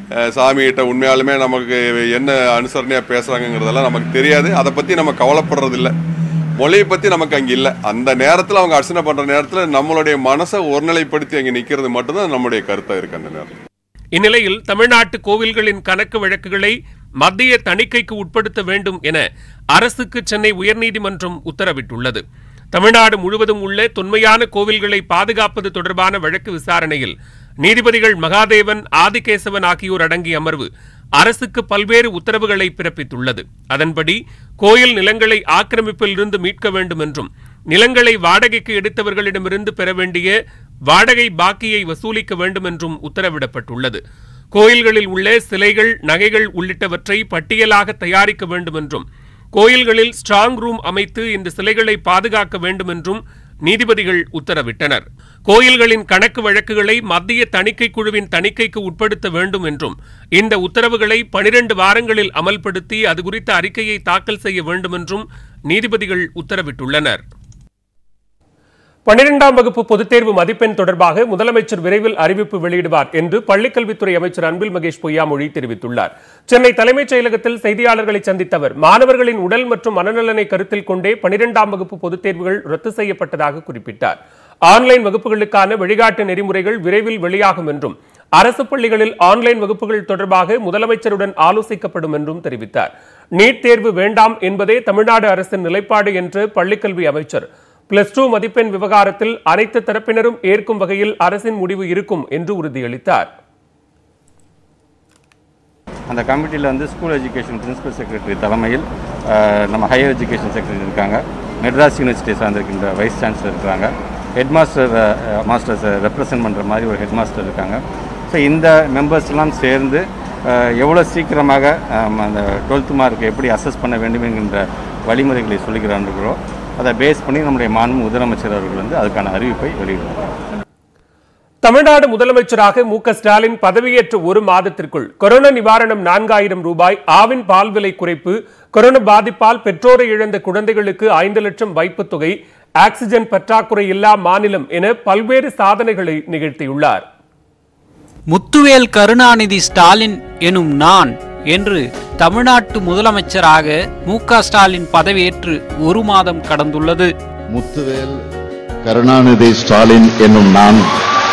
அஹ், சாமிகிட்ட உண்மையாலுமே நமக்கு என்ன அனுசரணையாக பேசுகிறாங்கங்கிறதெல்லாம் நமக்கு தெரியாது அதை பற்றி நம்ம கவலைப்படுறதில்ல மொழியை பற்றி நமக்கு அங்கே இல்லை அந்த நேரத்தில் அவங்க அர்ச்சனை பண்ணுற நேரத்தில் நம்மளுடைய மனசை ஒருநிலைப்படுத்தி அங்கே நிற்கிறது மட்டும்தான் நம்முடைய கருத்தாக இருக்குது அந்த நேரத்தில் இந்நிலையில் தமிழ்நாட்டு கோவில்களின் கணக்கு வழக்குகளை மத்திய தணிக்கைக்கு உட்படுத்த வேண்டும் என அரசுக்கு சென்னை உயர்நீதிமன்றம் உத்தரவிட்டுள்ளது தமிழ்நாடு முழுவதும் உள்ள தொன்மையான கோவில்களை பாதுகாப்பது தொடர்பான வழக்கு விசாரணையில் நீதிபதிகள் மகாதேவன் ஆதிகேசவன் ஆகியோர் அடங்கிய அமர்வு அரசுக்கு பல்வேறு உத்தரவுகளை பிறப்பித்துள்ளது அதன்படி கோயில் நிலங்களை ஆக்கிரமிப்பில் இருந்து மீட்க வேண்டும் என்றும் நிலங்களை வாடகைக்கு எடுத்தவர்களிடமிருந்து பெற வேண்டிய வாடகை பாக்கியை வசூலிக்க வேண்டும் என்றும் உத்தரவிடப்பட்டுள்ளது கோயில்களில் உள்ள சிலைகள் நகைகள் உள்ளிட்டவற்றை பட்டியலாக தயாரிக்க வேண்டும் என்றும் கோயில்களில் ஸ்ட்ராங் ரூம் அமைத்து இந்த சிலைகளை பாதுகாக்க வேண்டும் என்றும் நீதிபதிகள் உத்தரவிட்டனர் கோயில்களின் கணக்கு வழக்குகளை மத்திய தணிக்கை குழுவின் தணிக்கைக்கு உட்படுத்த வேண்டும் என்றும் இந்த உத்தரவுகளை பனிரெண்டு வாரங்களில் அமல்படுத்தி அது குறித்த அறிக்கையை தாக்கல் செய்ய வேண்டும் என்றும் நீதிபதிகள் உத்தரவிட்டுள்ளனர் பன்னிரெண்டாம் வகுப்பு பொதுத் தேர்வு மதிப்பெண் தொடர்பாக முதலமைச்சர் விரைவில் அறிவிப்பு வெளியிடுவார் என்று பள்ளிக்கல்வித்துறை அமைச்சர் அன்பில் மகேஷ் பொய்யாமொழி தெரிவித்துள்ளார் சென்னை தலைமைச் செயலகத்தில் செய்தியாளர்களை சந்தித்த அவர் மாணவர்களின் உடல் மற்றும் மனநலனை கருத்தில் கொண்டே பன்னிரெண்டாம் வகுப்பு பொதுத் தேர்வுகள் ரத்து செய்யப்பட்டதாக குறிப்பிட்டார் ஆன்லைன் வகுப்புகளுக்கான வழிகாட்டு நெறிமுறைகள் விரைவில் வெளியாகும் என்றும் அரசு பள்ளிகளில் ஆன்லைன் வகுப்புகள் தொடர்பாக முதலமைச்சருடன் ஆலோசிக்கப்படும் என்றும் தெரிவித்தார் நீட் தேர்வு வேண்டாம் என்பதே தமிழ்நாடு அரசின் நிலைப்பாடு என்று பள்ளிக்கல்வி அமைச்சர் பிளஸ் டூ மதிப்பெண் விவகாரத்தில் அனைத்து தரப்பினரும் ஏற்கும் வகையில் அரசின் முடிவு இருக்கும் என்று உறுதியளித்தார் அந்த கமிட்டியில் வந்து ஸ்கூல் எஜுகேஷன் பிரின்சிபல் செக்ரட்டரி தலைமையில் அஹ், நம்ம ஹையர் எஜுகேஷன் செக்ரட்டரி இருக்காங்க மெட்ராஸ் யூனிவர்சிட்டி சார்ந்திருக்கின்ற வைஸ் சான்சலர் இருக்காங்க ஹெட் மாஸ்டர் மாஸ்டர்ஸை ரெப்ரசன்ட் பண்ணுற மாதிரி ஒரு ஹெட் மாஸ்டர் இருக்காங்க ஸோ இந்த மெம்பர்ஸ்லாம் சேர்ந்து அஹ், எவ்வளோ சீக்கிரமாக அஹ், அந்த டுவெல்த்து மார்க் எப்படி அசஸ் பண்ண வேண்டும் என்கின்ற வழிமுறைகளை சொல்லிக்கிறான்றோ அதை பேஸ் பண்ணி நம்முடைய மாண்பு முதலமைச்சர் அவர்கள் வந்து அதுக்கான அறிவிப்பை வெளியிடுவார் தமிழ்நாடு முதலமைச்சராக மு க ஸ்டாலின் பதவியேற்ற ஒரு மாதத்திற்குள் கொரோனா நிவாரணம் நான்காயிரம் ரூபாய் ஆவின் பால் விலை குறைப்பு கொரோனா பாதிப்பால் பெற்றோரை இழந்த குழந்தைகளுக்கு ஐந்து லட்சம் வைப்புத் தொகை ஆக்சிஜன் பற்றாக்குறை இல்லா மாநிலம் என பல்வேறு சாதனைகளை நிகழ்த்தியுள்ளார் முத்துவேல் கருணாநிதி ஸ்டாலின் எனும் நான் என்று தமிழ்நாட்டு முதலமைச்சராக மு க ஸ்டாலின் பதவியேற்று ஒரு மாதம் கடந்துள்ளது முத்துவேல் கருணாநிதி ஸ்டாலின் என்னும் நான்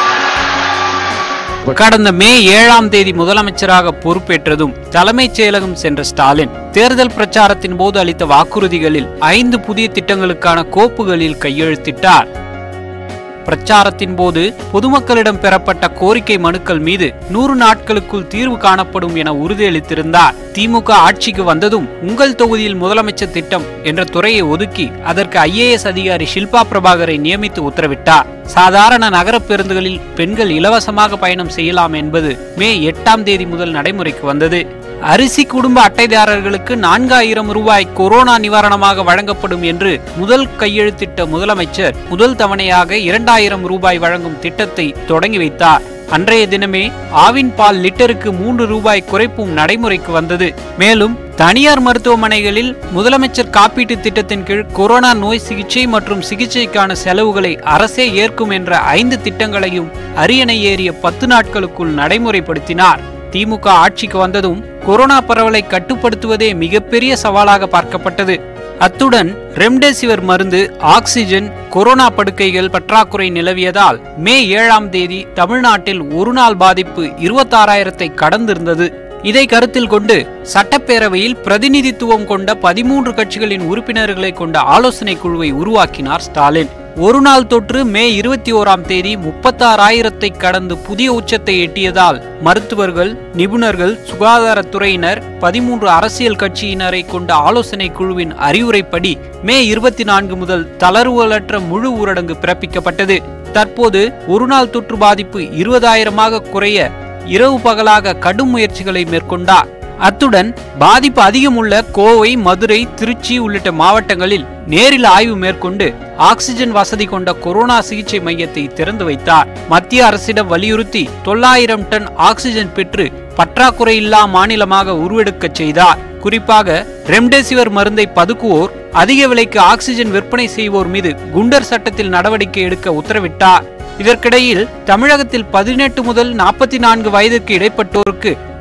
கடந்த மே ஏழாம் தேதி முதலமைச்சராக பொறுப்பேற்றதும் தலைமைச் செயலகம் சென்ற ஸ்டாலின் தேர்தல் பிரச்சாரத்தின் போது அளித்த வாக்குறுதிகளில் ஐந்து புதிய திட்டங்களுக்கான கோப்புகளில் கையெழுத்திட்டார் பிரச்சாரத்தின் போது பொதுமக்களிடம் பெறப்பட்ட கோரிக்கை மனுக்கள் மீது நூறு நாட்களுக்குள் தீர்வு காணப்படும் என உறுதியளித்திருந்தார் திமுக ஆட்சிக்கு வந்ததும் உங்கள் தொகுதியில் முதலமைச்சர் திட்டம் என்ற துறையை ஒதுக்கி அதற்கு ஐஏஎஸ் அதிகாரி ஷில்பா பிரபாகரை நியமித்து உத்தரவிட்டார் சாதாரண நகர பேருந்துகளில் பெண்கள் இலவசமாக பயணம் செய்யலாம் என்பது மே எட்டாம் தேதி முதல் நடைமுறைக்கு வந்தது அரிசி குடும்ப அட்டைதாரர்களுக்கு நான்காயிரம் ரூபாய் கொரோனா நிவாரணமாக வழங்கப்படும் என்று முதல் கையெழுத்திட்ட முதலமைச்சர் முதல் தவணையாக இரண்டாயிரம் ரூபாய் வழங்கும் திட்டத்தை தொடங்கி வைத்தார் அன்றைய தினமே ஆவின் பால் லிட்டருக்கு மூன்று ரூபாய் குறைப்பும் நடைமுறைக்கு வந்தது மேலும் தனியார் மருத்துவமனைகளில் முதலமைச்சர் காப்பீட்டு திட்டத்தின் கீழ் கொரோனா நோய் சிகிச்சை மற்றும் சிகிச்சைக்கான செலவுகளை அரசே ஏற்கும் என்ற ஐந்து திட்டங்களையும் அரியணை ஏறிய பத்து நாட்களுக்குள் நடைமுறைப்படுத்தினார் திமுக ஆட்சிக்கு வந்ததும் கொரோனா பரவலை கட்டுப்படுத்துவதே மிகப்பெரிய சவாலாக பார்க்கப்பட்டது அத்துடன் ரெம்டெசிவிர் மருந்து ஆக்சிஜன் கொரோனா படுக்கைகள் பற்றாக்குறை நிலவியதால் மே ஏழாம் தேதி தமிழ்நாட்டில் ஒரு நாள் பாதிப்பு இருபத்தாறாயிரத்தை கடந்திருந்தது இதை கருத்தில் கொண்டு சட்டப்பேரவையில் பிரதிநிதித்துவம் கொண்ட பதிமூன்று கட்சிகளின் உறுப்பினர்களை கொண்ட ஆலோசனை குழுவை உருவாக்கினார் ஸ்டாலின் ஒரு நாள் தொற்று மே இருபத்தி ஓராம் தேதி முப்பத்தாறாயிரத்தை கடந்து புதிய உச்சத்தை எட்டியதால் மருத்துவர்கள் நிபுணர்கள் சுகாதாரத்துறையினர் பதிமூன்று அரசியல் கட்சியினரை கொண்ட ஆலோசனை குழுவின் அறிவுரைப்படி மே இருபத்தி நான்கு முதல் தளர்வுகளற்ற முழு ஊரடங்கு பிறப்பிக்கப்பட்டது தற்போது ஒரு நாள் தொற்று பாதிப்பு இருபதாயிரமாக குறைய இரவு பகலாக கடும் முயற்சிகளை மேற்கொண்டார் அத்துடன் பாதிப்பு அதிகமுள்ள கோவை மதுரை திருச்சி உள்ளிட்ட மாவட்டங்களில் நேரில் ஆய்வு மேற்கொண்டு ஆக்சிஜன் வசதி கொண்ட கொரோனா சிகிச்சை மையத்தை திறந்து வைத்தார் மத்திய அரசிடம் வலியுறுத்தி தொள்ளாயிரம் டன் ஆக்சிஜன் பெற்று பற்றாக்குறை இல்லா மாநிலமாக உருவெடுக்கச் செய்தார் குறிப்பாக ரெம்டெசிவிர் மருந்தை பதுக்குவோர் அதிக விலைக்கு ஆக்சிஜன் விற்பனை செய்வோர் மீது குண்டர் சட்டத்தில் நடவடிக்கை எடுக்க உத்தரவிட்டார் இதற்கிடையில் தமிழகத்தில் பதினெட்டு முதல் நாற்பத்தி நான்கு வயதிற்கு இடைப்பட்டோருக்கு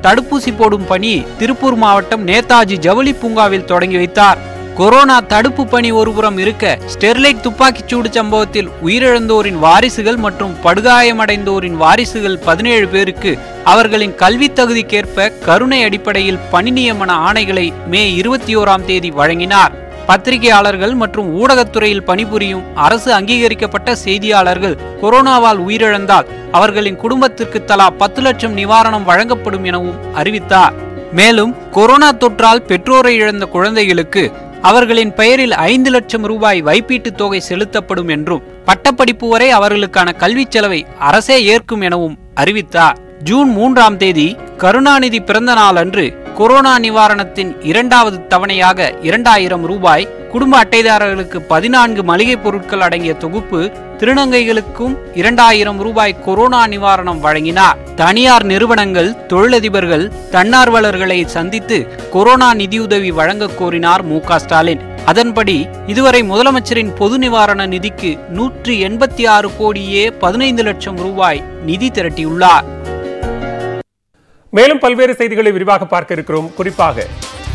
தடுப்பூசி போடும் பணியை திருப்பூர் மாவட்டம் நேதாஜி ஜவுளி பூங்காவில் தொடங்கி வைத்தார் கொரோனா தடுப்பு பணி ஒருபுறம் இருக்க ஸ்டெர்லைட் துப்பாக்கிச்சூடு சம்பவத்தில் உயிரிழந்தோரின் வாரிசுகள் மற்றும் படுகாயமடைந்தோரின் வாரிசுகள் பதினேழு பேருக்கு அவர்களின் கல்வி தகுதிக்கேற்ப கருணை அடிப்படையில் பணி நியமன ஆணைகளை மே இருபத்தி ஓராம் தேதி வழங்கினார் பத்திரிகையாளர்கள் மற்றும் ஊடகத்துறையில் பணிபுரியும் அரசு அங்கீகரிக்கப்பட்ட செய்தியாளர்கள் கொரோனாவால் உயிரிழந்தால் அவர்களின் குடும்பத்திற்கு தலா பத்து லட்சம் நிவாரணம் வழங்கப்படும் எனவும் அறிவித்தார் மேலும் கொரோனா தொற்றால் பெற்றோரை இழந்த குழந்தைகளுக்கு அவர்களின் பெயரில் ஐந்து லட்சம் ரூபாய் வைப்பீட்டுத் தொகை செலுத்தப்படும் என்றும் பட்டப்படிப்பு வரை அவர்களுக்கான கல்விச் செலவை அரசே ஏற்கும் எனவும் அறிவித்தார் ஜூன் மூன்றாம் தேதி கருணாநிதி பிறந்த நாள் அன்று கொரோனா நிவாரணத்தின் இரண்டாவது தவணையாக இரண்டாயிரம் ரூபாய் குடும்ப அட்டைதாரர்களுக்கு பதினான்கு மளிகைப் பொருட்கள் அடங்கிய தொகுப்பு திருநங்கைகளுக்கும் இரண்டாயிரம் ரூபாய் கொரோனா நிவாரணம் வழங்கினார் தனியார் நிறுவனங்கள் தொழிலதிபர்கள் தன்னார்வலர்களை சந்தித்து கொரோனா நிதியுதவி வழங்க கோரினார் மு க ஸ்டாலின் அதன்படி இதுவரை முதலமைச்சரின் பொது நிவாரண நிதிக்கு நூற்றி எண்பத்தி ஆறு கோடியே பதினைந்து லட்சம் ரூபாய் நிதி திரட்டியுள்ளார் மேலும் பல்வேறு செய்திகளை விரிவாக பார்க்க இருக்கிறோம் குறிப்பாக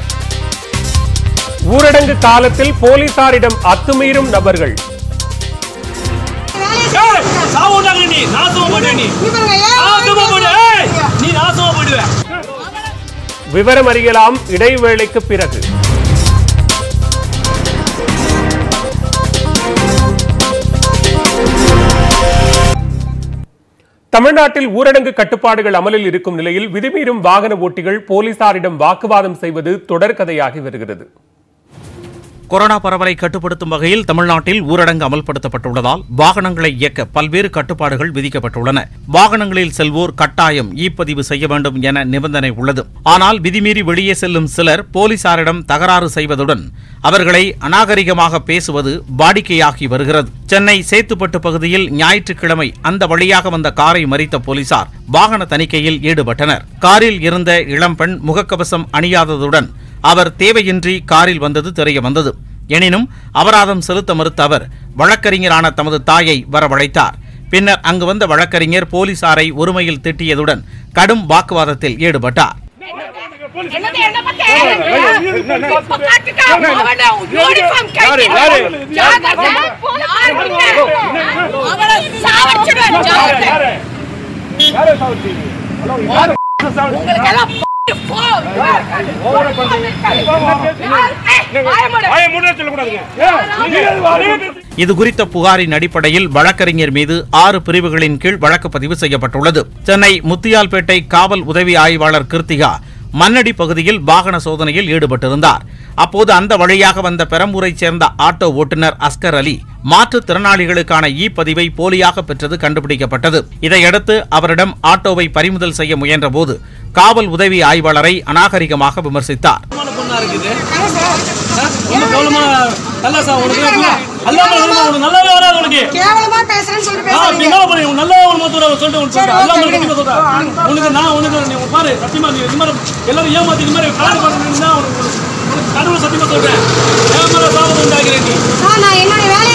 ஊரடங்கு காலத்தில் போலீசாரிடம் அத்துமீறும் நபர்கள் விவரம் அறியலாம் இடைவேளைக்கு பிறகு தமிழ்நாட்டில் ஊரடங்கு கட்டுப்பாடுகள் அமலில் இருக்கும் நிலையில் விதிமீறும் வாகன ஓட்டிகள் போலீசாரிடம் வாக்குவாதம் செய்வது தொடர்கதையாகி வருகிறது கொரோனா பரவலை கட்டுப்படுத்தும் வகையில் தமிழ்நாட்டில் ஊரடங்கு அமல்படுத்தப்பட்டுள்ளதால் வாகனங்களை இயக்க பல்வேறு கட்டுப்பாடுகள் விதிக்கப்பட்டுள்ளன வாகனங்களில் செல்வோர் கட்டாயம் இ பதிவு செய்ய வேண்டும் என நிபந்தனை உள்ளது ஆனால் விதிமீறி வெளியே செல்லும் சிலர் போலீசாரிடம் தகராறு செய்வதுடன் அவர்களை அநாகரிகமாக பேசுவது வாடிக்கையாகி வருகிறது சென்னை சேத்துப்பட்டு பகுதியில் ஞாயிற்றுக்கிழமை அந்த வழியாக வந்த காரை மறித்த போலீசார் வாகன தணிக்கையில் ஈடுபட்டனர் காரில் இருந்த இளம்பெண் முகக்கவசம் அணியாததுடன் அவர் தேவையின்றி காரில் வந்தது தெரிய வந்தது எனினும் அபராதம் செலுத்த மறுத்த அவர் வழக்கறிஞரான தமது தாயை வரவழைத்தார் பின்னர் அங்கு வந்த வழக்கறிஞர் போலீசாரை ஒருமையில் திட்டியதுடன் கடும் வாக்குவாதத்தில் ஈடுபட்டார் இது குறித்த புகாரின் அடிப்படையில் வழக்கறிஞர் மீது ஆறு பிரிவுகளின் கீழ் வழக்கு பதிவு செய்யப்பட்டுள்ளது சென்னை முத்தியால்பேட்டை காவல் உதவி ஆய்வாளர் கிருத்திகா மண்ணடி பகுதியில் வாகன சோதனையில் ஈடுபட்டிருந்தார் அப்போது அந்த வழியாக வந்த பெரம்பூரைச் சேர்ந்த ஆட்டோ ஓட்டுநர் அஸ்கர் அலி மாற்றுத் திறனாளிகளுக்கான இ பதிவை போலியாக பெற்றது கண்டுபிடிக்கப்பட்டது இதையடுத்து அவரிடம் ஆட்டோவை பறிமுதல் செய்ய முயன்றபோது காவல் உதவி ஆய்வாளரை அநாகரிகமாக விமர்சித்தார் கேவலமா பேசுறேன்னு சொல்லிட்டு பேசுறீங்க ஆ, நான் என்னுடைய வேலையை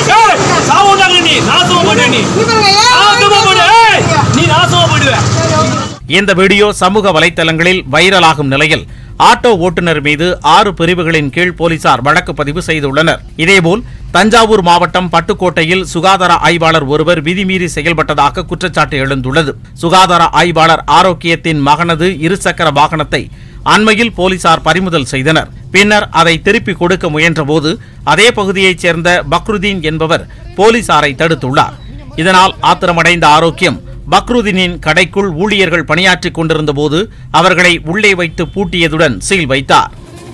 இந்த வீடியோ சமூக வலைத்தளங்களில் வைரலாகும் நிலையில் ஆட்டோ ஓட்டுநர் மீது ஆறு பிரிவுகளின் கீழ் போலீசார் வழக்கு பதிவு செய்துள்ளனர் இதேபோல் தஞ்சாவூர் மாவட்டம் பட்டுக்கோட்டையில் சுகாதார ஆய்வாளர் ஒருவர் விதிமீறி செயல்பட்டதாக குற்றச்சாட்டு எழுந்துள்ளது சுகாதார ஆய்வாளர் ஆரோக்கியத்தின் மகனது இருசக்கர வாகனத்தை அண்மையில் போலீசார் பறிமுதல் செய்தனர் பின்னர் அதை திருப்பிக் கொடுக்க முயன்றபோது அதே பகுதியைச் சேர்ந்த பக்ருதீன் என்பவர் போலீசாரை தடுத்துள்ளார் இதனால் ஆத்திரமடைந்த ஆரோக்கியம் பக்ருதீனின் கடைக்குள் ஊழியர்கள் பணியாற்றிக் கொண்டிருந்த போது அவர்களை உள்ளே வைத்து பூட்டியதுடன் சீல் வைத்தார்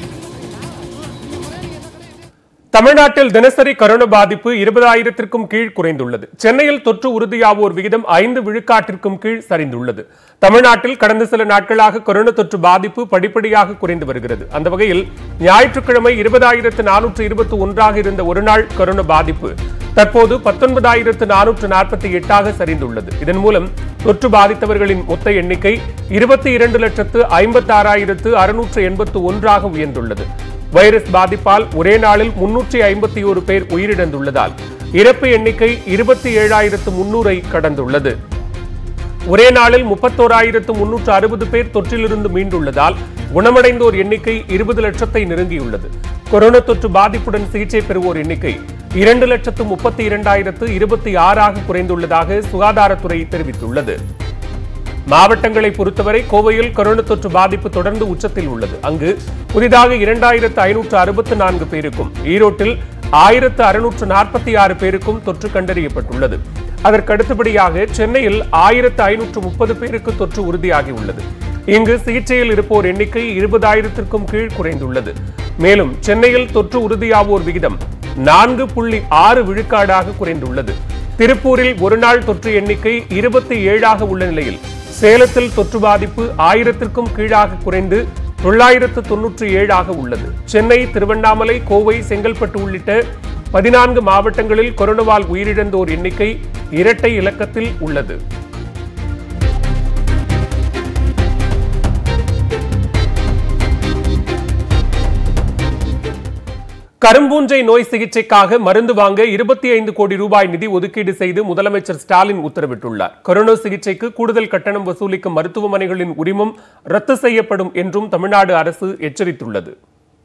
தமிழ்நாட்டில் தினசரி கரோனா பாதிப்பு இருபதாயிரத்திற்கும் கீழ் குறைந்துள்ளது சென்னையில் தொற்று உறுதியாவோர் விகிதம் ஐந்து விழுக்காட்டிற்கும் கீழ் சரிந்துள்ளது தமிழ்நாட்டில் கடந்த சில நாட்களாக கொரோனா தொற்று பாதிப்பு படிப்படியாக குறைந்து வருகிறது அந்த வகையில் ஞாயிற்றுக்கிழமை இருபதாயிரத்து நானூற்று இருபத்தி ஒன்றாக இருந்த ஒருநாள் கொரோனா பாதிப்பு தற்போது பத்தொன்பதாயிரத்து நானூற்று நாற்பத்தி எட்டாக சரிந்துள்ளது இதன் மூலம் தொற்று பாதித்தவர்களின் மொத்த எண்ணிக்கை இருபத்தி இரண்டு லட்சத்து ஐம்பத்தாறாயிரத்து அறுநூற்று எண்பத்து ஒன்றாக உயர்ந்துள்ளது வைரஸ் பாதிப்பால் ஒரே நாளில் முன்னூற்றி ஐம்பத்தி ஒரு பேர் உயிரிழந்துள்ளதால் இறப்பு எண்ணிக்கை இருபத்தி ஏழாயிரத்து முன்னூரை கடந்துள்ளது ஒரே நாளில் முப்பத்தோராயிரத்து முன்னூற்று அறுபது பேர் தொற்றிலிருந்து மீண்டுள்ளதால் குணமடைந்தோர் எண்ணிக்கை இருபது லட்சத்தை நெருங்கியுள்ளது கொரோனா தொற்று பாதிப்புடன் சிகிச்சை பெறுவோர் எண்ணிக்கை இரண்டு லட்சத்து முப்பத்தி இரண்டாயிரத்து இருபத்தி ஆறாக குறைந்துள்ளதாக சுகாதாரத்துறை தெரிவித்துள்ளது மாவட்டங்களை பொறுத்தவரை கோவையில் கொரோனா தொற்று பாதிப்பு தொடர்ந்து உச்சத்தில் உள்ளது அங்கு புதிதாக இரண்டாயிரத்து ஐநூற்று அறுபத்து நான்கு பேருக்கும் ஈரோட்டில் ஆயிரத்து அறுநூற்று நாற்பத்தி ஆறு பேருக்கும் தொற்று கண்டறியப்பட்டுள்ளது அதற்கு அடுத்தபடியாக சென்னையில் ஆயிரத்து ஐநூற்று முப்பது பேருக்கு தொற்று உறுதியாகியுள்ளது இங்கு சிகிச்சையில் இருப்போர் எண்ணிக்கை இருபதாயிரத்திற்கும் கீழ் குறைந்துள்ளது மேலும் சென்னையில் தொற்று உறுதியாவோர் விகிதம் நான்கு புள்ளி ஆறு விழுக்காடாக குறைந்துள்ளது திருப்பூரில் ஒருநாள் தொற்று எண்ணிக்கை இருபத்தி ஏழாக உள்ள நிலையில் சேலத்தில் தொற்று பாதிப்பு ஆயிரத்திற்கும் கீழாக குறைந்து தொள்ளாயிரத்து தொன்னூற்றி ஏழாக உள்ளது சென்னை திருவண்ணாமலை கோவை செங்கல்பட்டு உள்ளிட்ட பதினான்கு மாவட்டங்களில் கொரோனாவால் உயிரிழந்தோர் எண்ணிக்கை இரட்டை இலக்கத்தில் உள்ளது கரும்பூஞ்சை நோய் சிகிச்சைக்காக மருந்து வாங்க இருபத்தி ஐந்து கோடி ரூபாய் நிதி ஒதுக்கீடு செய்து முதலமைச்சர் ஸ்டாலின் உத்தரவிட்டுள்ளார் கொரோனா சிகிச்சைக்கு கூடுதல் கட்டணம் வசூலிக்கும் மருத்துவமனைகளின் உரிமம் ரத்து செய்யப்படும் என்றும் தமிழ்நாடு அரசு எச்சரித்துள்ளது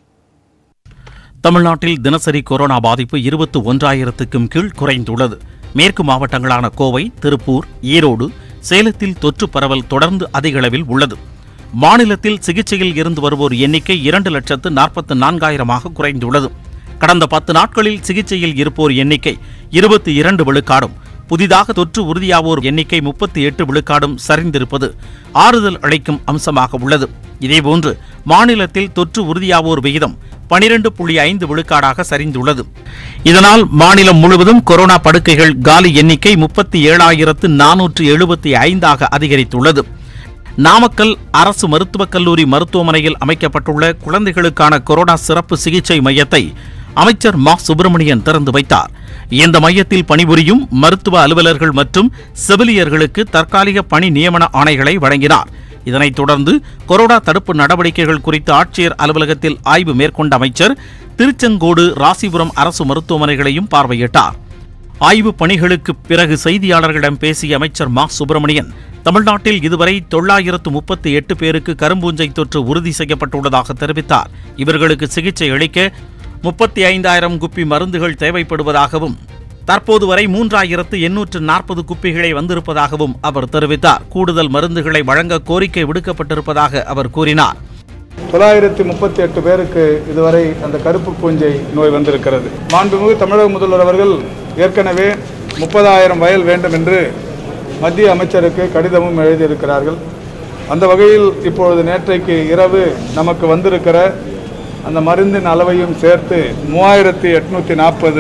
தமிழ்நாட்டில் தினசரி கொரோனா பாதிப்பு இருபத்து ஒன்றாயிரத்துக்கும் கீழ் குறைந்துள்ளது மேற்கு மாவட்டங்களான கோவை திருப்பூர் ஈரோடு சேலத்தில் தொற்று பரவல் தொடர்ந்து அதிக அளவில் உள்ளது மாநிலத்தில் சிகிச்சையில் இருந்து வருவோர் எண்ணிக்கை இரண்டு லட்சத்து நாற்பத்து நான்காயிரமாக குறைந்துள்ளது கடந்த பத்து நாட்களில் சிகிச்சையில் இருப்போர் எண்ணிக்கை இருபத்தி இரண்டு விழுக்காடும் புதிதாக தொற்று உறுதியாவோர் எண்ணிக்கை முப்பத்தி எட்டு விழுக்காடும் சரிந்திருப்பது ஆறுதல் அளிக்கும் அம்சமாக உள்ளது இதேபோன்று மாநிலத்தில் தொற்று உறுதியாவோர் விகிதம் பனிரெண்டு புள்ளி ஐந்து விழுக்காடாக சரிந்துள்ளது இதனால் மாநிலம் முழுவதும் கொரோனா படுக்கைகள் காலி எண்ணிக்கை முப்பத்தி ஏழாயிரத்து நானூற்று எழுபத்தி ஐந்தாக அதிகரித்துள்ளது நாமக்கல் அரசு மருத்துவக் கல்லூரி மருத்துவமனையில் அமைக்கப்பட்டுள்ள குழந்தைகளுக்கான கொரோனா சிறப்பு சிகிச்சை மையத்தை அமைச்சர் மா சுப்பிரமணியன் திறந்து வைத்தார் இந்த மையத்தில் பணிபுரியும் மருத்துவ அலுவலர்கள் மற்றும் செவிலியர்களுக்கு தற்காலிக பணி நியமன ஆணைகளை வழங்கினார் இதனைத் தொடர்ந்து கொரோனா தடுப்பு நடவடிக்கைகள் குறித்து ஆட்சியர் அலுவலகத்தில் ஆய்வு மேற்கொண்ட அமைச்சர் திருச்செங்கோடு ராசிபுரம் அரசு மருத்துவமனைகளையும் பார்வையிட்டார் ஆய்வு பணிகளுக்கு பிறகு செய்தியாளர்களிடம் பேசிய அமைச்சர் மா சுப்பிரமணியன் தமிழ்நாட்டில் இதுவரை தொள்ளாயிரத்து முப்பத்தி எட்டு பேருக்கு கரும்பூஞ்சை தொற்று உறுதி செய்யப்பட்டுள்ளதாக தெரிவித்தார் இவர்களுக்கு சிகிச்சை அளிக்க முப்பத்தி ஐந்தாயிரம் குப்பி மருந்துகள் தேவைப்படுவதாகவும் தற்போது வரை மூன்றாயிரத்து எண்ணூற்று நாற்பது குப்பிகளை வந்திருப்பதாகவும் அவர் தெரிவித்தார் கூடுதல் மருந்துகளை வழங்க கோரிக்கை விடுக்கப்பட்டிருப்பதாக அவர் கூறினார் தொள்ளாயிரத்தி முப்பத்தி எட்டு பேருக்கு இதுவரை அந்த கருப்பு பூஞ்சை நோய் வந்திருக்கிறது மாண்புமிகு தமிழக முதல்வர் அவர்கள் ஏற்கனவே முப்பதாயிரம் வயல் வேண்டும் என்று மத்திய அமைச்சருக்கு கடிதமும் எழுதியிருக்கிறார்கள் அந்த வகையில் இப்பொழுது நேற்றைக்கு இரவு நமக்கு வந்திருக்கிற அந்த மருந்தின் அளவையும் சேர்த்து மூவாயிரத்தி எட்நூற்றி நாற்பது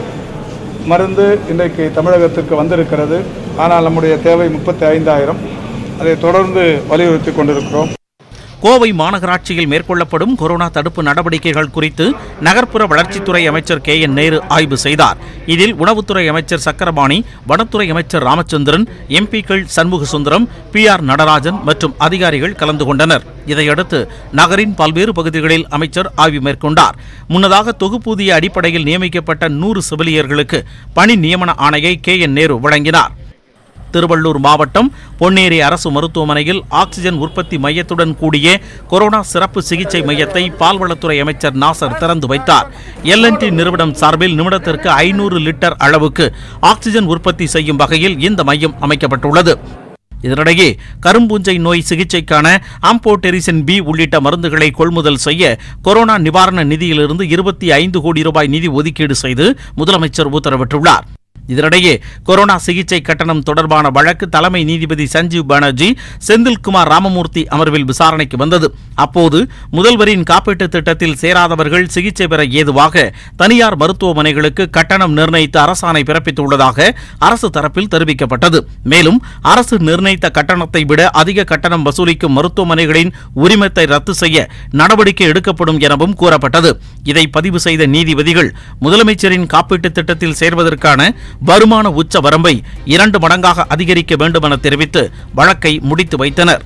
மருந்து இன்றைக்கு தமிழகத்திற்கு வந்திருக்கிறது ஆனால் நம்முடைய தேவை முப்பத்தி ஐந்தாயிரம் அதை தொடர்ந்து வலியுறுத்தி கொண்டிருக்கிறோம் கோவை மாநகராட்சியில் மேற்கொள்ளப்படும் கொரோனா தடுப்பு நடவடிக்கைகள் குறித்து நகர்ப்புற வளர்ச்சித்துறை அமைச்சர் கே என் நேரு ஆய்வு செய்தார் இதில் உணவுத்துறை அமைச்சர் சக்கரபாணி வனத்துறை அமைச்சர் ராமச்சந்திரன் எம்பிக்கள் சண்முக சுந்தரம் பி ஆர் நடராஜன் மற்றும் அதிகாரிகள் கலந்து கொண்டனர் இதையடுத்து நகரின் பல்வேறு பகுதிகளில் அமைச்சர் ஆய்வு மேற்கொண்டார் முன்னதாக தொகுப்பூதிய அடிப்படையில் நியமிக்கப்பட்ட நூறு செவிலியர்களுக்கு பணி நியமன ஆணையை கே என் நேரு வழங்கினார் திருவள்ளூர் மாவட்டம் பொன்னேரி அரசு மருத்துவமனையில் ஆக்சிஜன் உற்பத்தி மையத்துடன் கூடிய கொரோனா சிறப்பு சிகிச்சை மையத்தை பால்வளத்துறை அமைச்சர் நாசர் திறந்து வைத்தார் எல்என்டி நிறுவனம் சார்பில் நிமிடத்திற்கு ஐநூறு லிட்டர் அளவுக்கு ஆக்சிஜன் உற்பத்தி செய்யும் வகையில் இந்த மையம் அமைக்கப்பட்டுள்ளது இதனிடையே கரும்பூஞ்சை நோய் சிகிச்சைக்கான ஆம்போடெரிசன் பி உள்ளிட்ட மருந்துகளை கொள்முதல் செய்ய கொரோனா நிவாரண நிதியிலிருந்து இருபத்தி ஐந்து கோடி ரூபாய் நிதி ஒதுக்கீடு செய்து முதலமைச்சர் உத்தரவிட்டுள்ளார் இதனிடையே கொரோனா சிகிச்சை கட்டணம் தொடர்பான வழக்கு தலைமை நீதிபதி சஞ்சீவ் பானர்ஜி செந்தில்குமார் ராமமூர்த்தி அமர்வில் விசாரணைக்கு வந்தது அப்போது முதல்வரின் காப்பீட்டுத் திட்டத்தில் சேராதவர்கள் சிகிச்சை பெற ஏதுவாக தனியார் மருத்துவமனைகளுக்கு கட்டணம் நிர்ணயித்து அரசாணை பிறப்பித்துள்ளதாக அரசு தரப்பில் தெரிவிக்கப்பட்டது மேலும் அரசு நிர்ணயித்த கட்டணத்தை விட அதிக கட்டணம் வசூலிக்கும் மருத்துவமனைகளின் உரிமத்தை ரத்து செய்ய நடவடிக்கை எடுக்கப்படும் எனவும் கூறப்பட்டது இதை பதிவு செய்த நீதிபதிகள் முதலமைச்சரின் காப்பீட்டுத் திட்டத்தில் சேர்வதற்கான வருமான உச்ச வரம்பை இரண்டு மடங்காக அதிகரிக்க வேண்டுமென தெரிவித்து வழக்கை முடித்து வைத்தனர்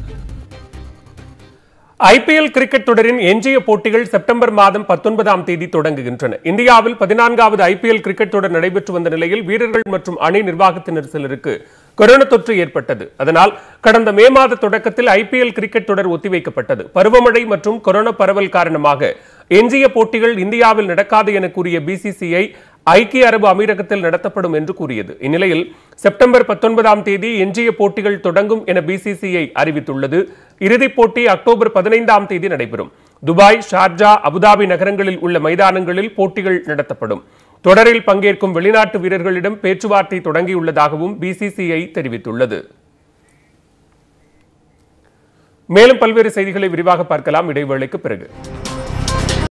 ஐபிஎல் கிரிக்கெட் தொடரின் எஞ்சிய போட்டிகள் செப்டம்பர் மாதம் பத்தொன்பதாம் தேதி தொடங்குகின்றன இந்தியாவில் பதினான்காவது ஐபிஎல் கிரிக்கெட் தொடர் நடைபெற்று வந்த நிலையில் வீரர்கள் மற்றும் அணி நிர்வாகத்தினர் சிலருக்கு கொரோனா தொற்று ஏற்பட்டது அதனால் கடந்த மே மாத தொடக்கத்தில் ஐபிஎல் கிரிக்கெட் தொடர் ஒத்திவைக்கப்பட்டது பருவமழை மற்றும் கொரோனா பரவல் காரணமாக எஞ்சிய போட்டிகள் இந்தியாவில் நடக்காது என கூறிய பிசிசிஐ ஐக்கிய அரபு அமீரகத்தில் நடத்தப்படும் என்று கூறியது இந்நிலையில் செப்டம்பர் பத்தொன்பதாம் தேதி எஞ்சிய போட்டிகள் தொடங்கும் என பிசிசிஐ அறிவித்துள்ளது இறுதிப் போட்டி அக்டோபர் பதினைந்தாம் தேதி நடைபெறும் துபாய் ஷார்ஜா அபுதாபி நகரங்களில் உள்ள மைதானங்களில் போட்டிகள் நடத்தப்படும் தொடரில் பங்கேற்கும் வெளிநாட்டு வீரர்களிடம் பேச்சுவார்த்தை தொடங்கியுள்ளதாகவும் பிசிசிஐ தெரிவித்துள்ளது மேலும் பல்வேறு செய்திகளை விரிவாக பார்க்கலாம் இடைவேளைக்கு பிறகு